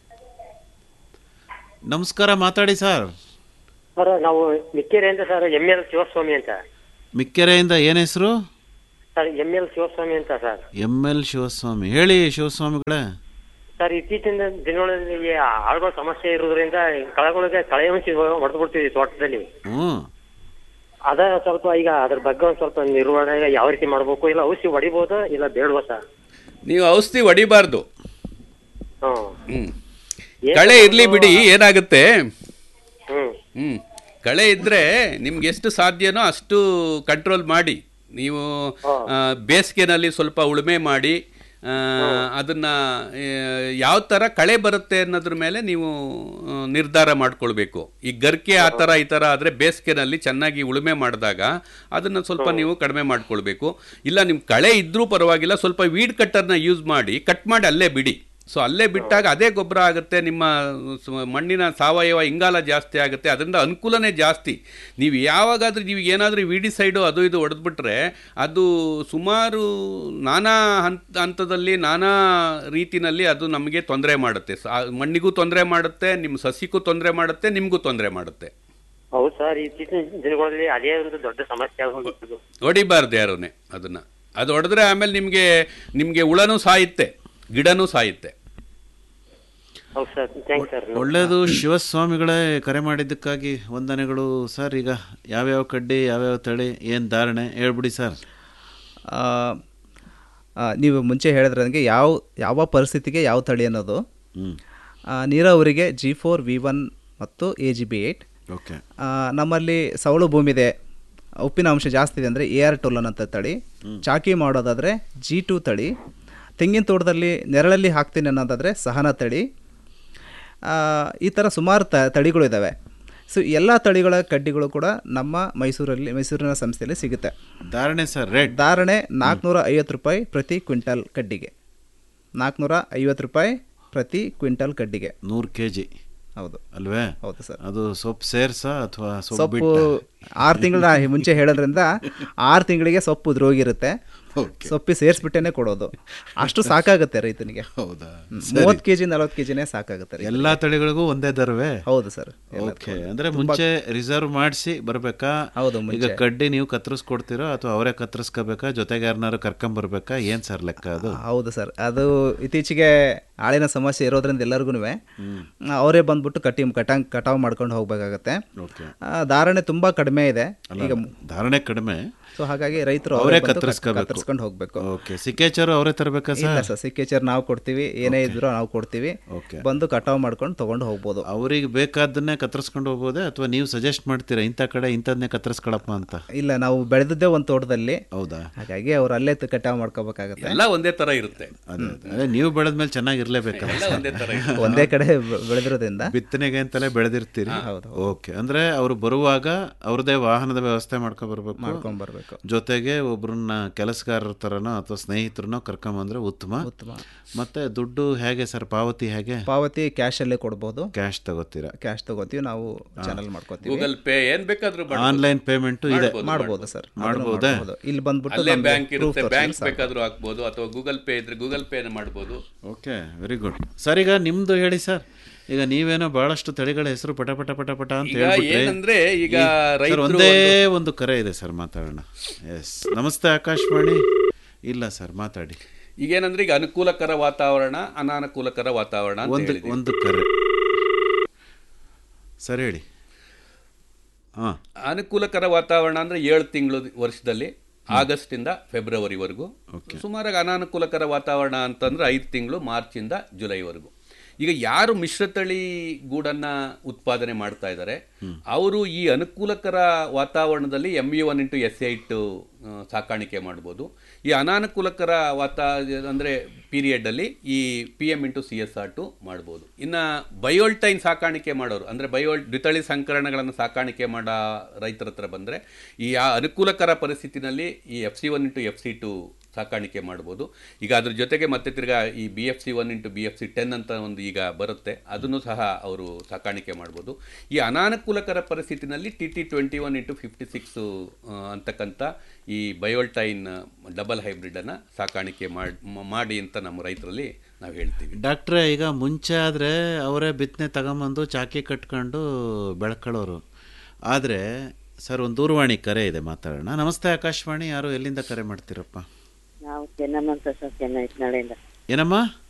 ನಮಸ್ಕಾರ ಮಾತಾಡಿ ಸರ್ ಸರ್ ನಾವು ಮಿಕ್ಕೆರೆಯಿಂದ ಸರ್ ಎಂ ಎಲ್ ಶಿವಸ್ವಾಮಿ ಅಂತ ಮಿಕ್ಕೆರೆಯಿಂದ ಏನ್ ಹೆಸರು ಸರ್ ಎಂ ಎಲ್ ಶಿವಸ್ವಾಮಿ ಅಂತ ಸರ್ ಎಂ ಎಲ್ ಶಿವಸ್ವಾಮಿ ಹೇಳಿ ಶಿವಸ್ವಾಮಿಗಳೇ ಸರ್ ಇತ್ತೀಚಿನ ದಿನಗಳಲ್ಲಿ ಈ ಆಳುಗಳ ಸಮಸ್ಯೆ ಇರೋದ್ರಿಂದ ಕಳೆಗಳಿಗೆ ಕಳೆ ಅಂಶ ಹೊಡೆದು ಬಿಡ್ತೀವಿ ತೋಟದಲ್ಲಿ ಹ್ಞೂ ಅದ ಸ್ವಲ್ಪ ಈಗ ಅದ್ರ ಬಗ್ಗೆ ಒಂದ್ ಸ್ವಲ್ಪ ನಿರ್ವಹಣೆ ಯಾವ ರೀತಿ ಮಾಡ್ಬೇಕು ಇಲ್ಲ ಔಷಧಿ ಹೊಡಿಬೋದಾ ಇಲ್ಲ ಬೇಡವಾ ಸರ್ ನೀವು ಔಷಧಿ ಹೊಡಿಬಾರ್ದು ಹ್ಮ್ ಹ್ಮ್ ಕಳೆ ಇರ್ಲಿ ಬಿಡಿ ಏನಾಗುತ್ತೆ ಹ್ಮ್ ಹ್ಮ್ ಕಳೆ ಇದ್ರೆ ನಿಮ್ಗೆ ಎಷ್ಟು ಸಾಧ್ಯನೋ ಅಷ್ಟು ಕಂಟ್ರೋಲ್ ಮಾಡಿ ನೀವು ಆ, ಬೇಸಿಗೆನಲ್ಲಿ ಸ್ವಲ್ಪ ಉಳುಮೆ ಮಾಡಿ ಆ, ಅದನ್ನ ಯಾವ ಥರ ಕಳೆ ಬರುತ್ತೆ ಅನ್ನೋದ್ರ ಮೇಲೆ ನೀವು ಆ, ನಿರ್ಧಾರ ಮಾಡ್ಕೊಳ್ಬೇಕು ಈ ಗರ್ಕೆ ಆ ಥರ ಈ ಥರ ಆದರೆ ಬೇಸಿಗೆನಲ್ಲಿ ಚೆನ್ನಾಗಿ ಉಳುಮೆ ಮಾಡಿದಾಗ ಅದನ್ನು ಸ್ವಲ್ಪ ನೀವು ಕಡಿಮೆ ಮಾಡ್ಕೊಳ್ಬೇಕು ಇಲ್ಲ ನಿಮ್ಮ ಕಳೆ ಇದ್ರೂ ಪರವಾಗಿಲ್ಲ ಸ್ವಲ್ಪ ವೀಡ್ ಕಟ್ಟರ್ನ ಯೂಸ್ ಮಾಡಿ ಕಟ್ ಮಾಡಿ ಅಲ್ಲೇ ಬಿಡಿ ಸೊ ಅಲ್ಲೇ ಬಿಟ್ಟಾಗ ಅದೇ ಗೊಬ್ಬರ ಆಗುತ್ತೆ ನಿಮ್ಮ ಸ- ಮಣ್ಣಿನ ಸಾವಯವ ಇಂಗಾಲ ಜಾಸ್ತಿ ಆಗುತ್ತೆ ಅದರಿಂದ ಅನುಕೂಲನೇ ಜಾಸ್ತಿ ನೀವು ಯಾವಾಗಾದ್ರೂ ನೀವು ಏನಾದರೂ ವಿಡಿಸೈಡು ಅದು ಇದು ಹೊಡೆದ್ಬಿಟ್ರೆ ಅದು ಸುಮಾರು ನಾನಾ ಹಂತ ಹಂತದಲ್ಲಿ ನಾನಾ ರೀತಿನಲ್ಲಿ ಅದು ನಮಗೆ ತೊಂದರೆ ಮಾಡುತ್ತೆ ಸಾ- ಮಣ್ಣಿಗೂ ತೊಂದರೆ ಮಾಡುತ್ತೆ ನಿಮ್ಮ ಸಸಿಗೂ ತೊಂದರೆ ಮಾಡುತ್ತೆ ನಿಮಗೂ ತೊಂದರೆ ಮಾಡುತ್ತೆ ಹೌದು ಸರ್ ಇತ್ತೀಚಿನ ದಿನಗಳಲ್ಲಿ ಅದೇ ಒಂದು ದೊಡ್ಡ ಸಮಸ್ಯೆ ಆಗೋಗಿತ್ತು ಹೊಡಿಬಾರ್ದು ಯಾರೂನೇ ಅದನ್ನ ಅದು ಹೊಡೆದ್ರೆ ಆಮೇಲೆ ನಿಮಗೆ ನಿಮಗೆ ಹುಳನೂ ಸಾಯುತ್ತೆ ಗಿಡನೂ ಸಾಯುತ್ತೆ ಹೌದು ಸರ್ ಥ್ಯಾಂಕ್ಸ್ ಸರ್ ಒಳ್ಳೇದು ಶಿವಸ್ವಾಮಿಗಳೇ ಕರೆ ಮಾಡಿದ್ದಕ್ಕಾಗಿ ವಂದನೆಗಳು ಸರ್ ಈಗ ಯಾವ್ಯಾವ ಕಡ್ಡಿ ಯಾವ್ಯಾವ ತಳಿ ಏನು ಧಾರಣೆ ಹೇಳ್ಬಿಡಿ ಸರ್ ಆ, ಆ, ನೀವು ಮುಂಚೆ ಹೇಳಿದ್ರಂಗೆ ಯಾವ ಯಾವ ಪರಿಸ್ಥಿತಿಗೆ ಯಾವ ತಳಿ ಅನ್ನೋದು ಹ್ಮ್. ಆ, ನೀರಾವರಿಗೆ ಜಿ ಫೋರ್ ವಿ ಒನ್ ಮತ್ತು A G B eight okay ನಮ್ಮಲ್ಲಿ ಸವಳು ಭೂಮಿ ಇದೆ ಉಪ್ಪಿನ ಅಂಶ ಜಾಸ್ತಿ ಇದೆ ಅಂದರೆ ಎ ಆರ್ ಟೋಲನ್ ಅಂತ ತಳಿ ಚಾಕಿ ಮಾಡೋದಾದರೆ ಜಿ ಟು ತಳಿ ತೆಂಗಿನ ತೋಟದಲ್ಲಿ ನೆರಳಲ್ಲಿ ಹಾಕ್ತೀನಿ ಅನ್ನೋದಾದರೆ ಸಹನ ತಳಿ ಆ, ಈ ಥರ ಸುಮಾರು ತ ತಳಿಗಳು ಇದ್ದಾವೆ ಸೊ ಎಲ್ಲ ತಳಿಗಳ ಕಡ್ಡಿಗಳು ಕೂಡ ನಮ್ಮ ಮೈಸೂರಲ್ಲಿ ಮೈಸೂರಿನ ಸಂಸ್ಥೆಯಲ್ಲಿ ಸಿಗುತ್ತೆ ಧಾರಣೆ ಸರ್ ರೇಟ್ ಧಾರಣೆ ನಾಲ್ಕುನೂರ ಐವತ್ತು ರೂಪಾಯಿ ಪ್ರತಿ ಕ್ವಿಂಟಲ್ ಕಡ್ಡಿಗೆ ನಾಲ್ಕುನೂರ ಐವತ್ತು ರೂಪಾಯಿ ಪ್ರತಿ ಕ್ವಿಂಟಲ್ ಕಡ್ಡಿಗೆ ನೂರು ಕೆ ಜಿ ಹೌದು ಅಲ್ವೇ ಹೌದು ಸರ್ ಅದು ಸೊಪ್ಪು ಸೇರ್ಸಾ ಅಥವಾ ಸೊಪ್ಪು ಸೊಪ್ಪು ಬಿಟ್ಟ ಆರು ತಿಂಗಳ ಮುಂಚೆ ಹೇಳೋದ್ರಿಂದ ಆರು ತಿಂಗಳಿಗೆ ಸೊಪ್ಪು ಉದ್ರೋಗಿರುತ್ತೆ ಸೊಪ್ಪಿ ಸೇರಿಸ್ಬಿಟ್ಟೇನೆ ಕೊಡೋದು ಅಷ್ಟು ಸಾಕಾಗುತ್ತೆ ರೈತನಿಗೆ ಹೌದಾ ಮೂವತ್ತು ಕೆ ಜಿ ನಲವತ್ತು ಕೆ ಜಿನೇ ಸಾಕಾಗುತ್ತೆ ರೈತನಿಗೆ. ಎಲ್ಲಾ ತಳಿಗಳಿಗೂ ಒಂದೇ ದರವೇ ಹೌದು ಸರ್ ಓಕೆ ಅಂದ್ರೆ ಮುಂಚೆ ರಿಸರ್ವ್ ಮಾಡಿಸಿ ಬರ್ಬೇಕಾ ಹೌದು, ಈಗ ಮುಂಚೆ. ಕಡ್ಡಿ ನೀವು ಕತ್ತರಿಸ್ಕೊಡ್ತೀರೋ ಅಥವಾ ಅವರೇ ಕತ್ತರಿಸ್ಕೋಬೇಕಾ ಜೊತೆಗೆ ಯಾರನ್ನಾರು ಕರ್ಕೊಂಡ್ ಬರ್ಬೇಕಾ ಏನ್ ಸರ್ ಲೆಕ್ಕ ಅದು ಹೌದು ಸರ್ ಅದು ಇತ್ತೀಚೆಗೆ ಆಳಿನ ಸಮಸ್ಯೆ ಇರೋದ್ರಿಂದ ಎಲ್ಲರಿಗೂ ಅವರೇ ಬಂದ್ಬಿಟ್ಟು ಕಟ್ಟಿ ಕಟಾಂಗ್ ಕಟಾವು ಮಾಡ್ಕೊಂಡು ಹೋಗ್ಬೇಕಾಗತ್ತೆ ಓಕೆ ಆ, ಧಾರಣೆ ತುಂಬಾ ಕಡಿಮೆ ಇದೆ ಅಲ್ಲ, ಈಗ ಧಾರಣೆ ಕಡಿಮೆ ಸೊ ಹಾಗಾಗಿ ರೈತರು ಅವರೇ ಅವರೇ ಬಂದು ಕತ್- ಕತ್ತರಿಸ್ಕೋಬೇಕು ಕತ್ತರಿಸ್ಕೊಂಡು ಹೋಗ್ಬೇಕು ಓಕೆ ಸಿಕ್ಕೇಚರು ಅವರೇ ತರಬೇಕಾ ಇಲ್ಲ ಸರ್ ಸರ್ ಸಿಕ್ಕೇಚರ್ ನಾವು ಕೊಡ್ತೀವಿ ಏನೇ ಇದ್ರು ನಾವು ಕೊಡ್ತೀವಿ ಓಕೆ ಬಂದು ಕಟಾವು ಮಾಡ್ಕೊಂಡು ತಗೊಂಡು ಹೋಗ್ಬೋದು ಅವ್ರಿಗೆ ಬೇಕಾದನ್ನೇ ಕತ್ತರಿಸ್ಕೊಂಡು ಹೋಗ್ಬೋದೇ ಅಥವಾ ನೀವು ಸಜೆಸ್ಟ್ ಮಾಡ್ತೀರಾ ಇಂಥ ಕಡೆ ಇಂಥದ್ನೇ ಕತ್ತರಿಸ್ಕೊಳಪ್ಪ ಅಂತ ಇಲ್ಲ ನಾವು ಬೆಳೆದಿದ್ದೇ ಒಂದು ತೋಟದಲ್ಲಿ ಹೌದಾ ಹಾಗಾಗಿ ಅವ್ರು ಅಲ್ಲೇ ತ- ಕಟಾವು ಮಾಡ್ಕೋಬೇಕಾಗತ್ತೆ ಎಲ್ಲ ಒಂದೇ ತರ ಇರುತ್ತೆ ಅದೇ ಅದೇ. ಅದೇ ನೀವು ಬೆಳೆದ್ಮೇಲೆ ಚೆನ್ನಾಗಿರ್ಲೇಬೇಕಲ್ಲ ಎಲ್ಲ ಒಂದೇ ತರ ಇರುತ್ತೆ. ಒಂದೇ ಕಡೆ ಬೆ- ಬೆಳೆದಿರೋದ್ರಿಂದ ಬಿತ್ತನೆಗೆ ಅಂತಲೇ ಬೆಳೆದಿರ್ತೀರಿ ಓಕೆ ಅಂದ್ರೆ ಅವರು ಬರುವಾಗ ಅವ್ರದೇ ವಾಹನದ ವ್ಯವಸ್ಥೆ ಮಾಡ್ಕೊಂಡ್ ಬರ್ಬೇಕು ಮಾಡ್ಕೊಂಡ್ ಬರ್ಬೇಕು ಜೊತೆಗೆ ಒಬ್ರನ್ನ ಕೆಲಸಗಾರರ ತರನೋ ಅಥವಾ ಸ್ನೇಹಿತರನ್ನೋ ಕರ್ಕೊಂಬಂದ್ರೆ ಉತ್ತಮ ಉತ್ತಮ ಮತ್ತೆ ದುಡ್ಡು ಹೇಗೆ ಸರ್ ಪಾವತಿ ಹೇಗೆ ಪಾವತಿ ಕ್ಯಾಶ್ ಅಲ್ಲೇ ಕೊಡ್ಬೋದು ಕ್ಯಾಶ್ ತಗೋತೀರಾ ಕ್ಯಾಶ್ ತಗೋತೀವಿ ನಾವು ಚಾನಲ್ ಮಾಡ್ಕೋತೀವಿ ಗೂಗಲ್ ಪೇ ಏನ್ ಬೇಕಾದ್ರೂ ಮಾಡ್ಬೋದು. ಆನ್ಲೈನ್ ಪೇಮೆಂಟ್ ಇದೆ ಮಾಡ್ಬೋದು, ಮಾಡ್ಬೋದು ಸರ್ ಮಾಡ್ಬೋದಾ ಇಲ್ಲಿ ಬಂದ್ಬಿಟ್ಟು ಅಲ್ಲೇ ನಮ್ಗೆ ಬ್ಯಾಂಕ್ proof ಇರುತ್ತೆ ತೋರ್ಸಿದ್ರೆ ಬ್ಯಾಂಕ್ ಸಾಕು. ಬೇಕಾದ್ರೂ ಹಾಕ್ಬೋದು ಅಥವಾ ಗೂಗಲ್ ಪೇ ಇದ್ರೆ ಗೂಗಲ್ ಪೇ ಮಾಡ್ಬೋದು ಓಕೆ ವೆರಿ ಗುಡ್ ಸರ್ ಈಗ ನಿಮ್ದು ಹೇಳಿ ಸರ್ ಈಗ ನೀವೇನೋ ಬಹಳಷ್ಟು ತಳಿಗಳ ಹೆಸರು ಪಟ ಪಟ ಪಟ ಪಟ ಅಂತ ಈಗ ಹೇಳ್ಬಿಟ್ರೆ ಏನಂದ್ರೆ ಈಗ ಈ- ಸರ್, ರೈತರು ಒಂದೇ ಒಂದು- ಒಂದು ಕರೆ ಇದೆ ಸರ್ ಮಾತಾಡೋಣ ಎಸ್ ನಮಸ್ತೆ ಆಕಾಶವಾಣಿ ಇಲ್ಲ ಸರ್ ಮಾತಾಡಿ ಈಗೇನಂದ್ರೆ ಈಗ ಅನುಕೂಲಕರ ವಾತಾವರಣ ಅನಾನುಕೂಲಕರ ವಾತಾವರಣ ಅಂತ ಒಂದು ಹೇಳಿದ್ವಿ. ಒಂದು ಕರೆ ಸರ್ ಹೇಳಿ ಹಾ ಅನುಕೂಲಕರ ವಾತಾವರಣ ಅಂದ್ರೆ ಏಳು ತಿಂಗಳು ವರ್ಷದಲ್ಲಿ ಆಗಸ್ಟ್ ಇಂದ ಫೆಬ್ರವರಿವರೆಗೂ ಸುಮಾರಾಗಿ ಅನಾನುಕೂಲಕರ ವಾತಾವರಣ ಅಂತಂದ್ರೆ ಐದು ತಿಂಗಳು ಮಾರ್ಚ್ ಇಂದ ಜುಲೈವರೆಗೂ ಈಗ ಯಾರು ಮಿಶ್ರತಳಿ ಗೂಡನ್ನ ಉತ್ಪಾದನೆ ಮಾಡ್ತಾ ಇದ್ದಾರೆ ಅವರು ಈ ಅನುಕೂಲಕರ ವಾತಾವರಣದಲ್ಲಿ M U one into S eight ಸಾಕಾಣಿಕೆ ಮಾಡ್ಬೋದು ಈ ಅನಾನುಕೂಲಕರ ವಾತಾ ಅಂದರೆ ಪೀರಿಯಡಲ್ಲಿ ಈ P M into C S R two ಮಾಡ್ಬೋದು ಇನ್ನು ಬಯೋಲ್ಟೈನ್ ಸಾಕಾಣಿಕೆ ಮಾಡೋರು ಅಂದರೆ ಬಯೋಲ್ ದ್ವಿತಳಿ ಸಂಕರಣಗಳನ್ನು ಸಾಕಾಣಿಕೆ ಮಾಡೋ ರೈತರ ಹತ್ರ ಬಂದರೆ ಈ ಆ ಅನುಕೂಲಕರ ಪರಿಸ್ಥಿತಿನಲ್ಲಿ ಈ F C one into F C two ಸಾಕಾಣಿಕೆ ಮಾಡ್ಬೋದು ಈಗ ಅದ್ರ ಜೊತೆಗೆ ಮತ್ತೆ ತಿರ್ಗಾ ಈ B F C one into B F C ten ಅಂತ ಒಂದು ಈಗ ಬರುತ್ತೆ ಅದನ್ನು ಸಹ ಅವರು ಸಾಕಾಣಿಕೆ ಮಾಡ್ಬೋದು ಈ ಅನಾನುಕೂಲಕರ ಪರಿಸ್ಥಿತಿನಲ್ಲಿ T T twenty one into fifty six ಅಂತಕ್ಕಂಥ ಈ ಬಯೋಲ್ಟೈನ್ ಡಬಲ್ ಹೈಬ್ರಿಡನ್ನು ಸಾಕಾಣಿಕೆ ಮಾಡ್- ಮ- ಮಾಡಿ ಅಂತ ನಮ್ಮ ರೈತರಲ್ಲಿ ನಾವು ಹೇಳ್ತೀವಿ ಡಾಕ್ಟ್ರೆ ಈಗ ಮುಂಚೆ ಆದರೆ ಅವರೇ ಬಿತ್ತನೆ ತಗೊಂಬಂದು ಚಾಕಿ ಕಟ್ಕೊಂಡು ಬೆಳ್ಕೊಳ್ಳೋರು ಆದರೆ ಸರ್ ಒಂದು ದೂರವಾಣಿ ಕರೆ ಇದೆ ಮಾತಾಡೋಣ ನಮಸ್ತೆ ಆಕಾಶವಾಣಿ ಯಾರು ಎಲ್ಲಿಂದ ಕರೆ ಮಾಡ್ತೀರಪ್ಪ ನಾವು ಚೆನ್ನಮ್ಮ ಅಂತ ಸರ್ ಚೆನ್ನೈ ನಾಳೆಯಿಂದ ಏನಮ್ಮ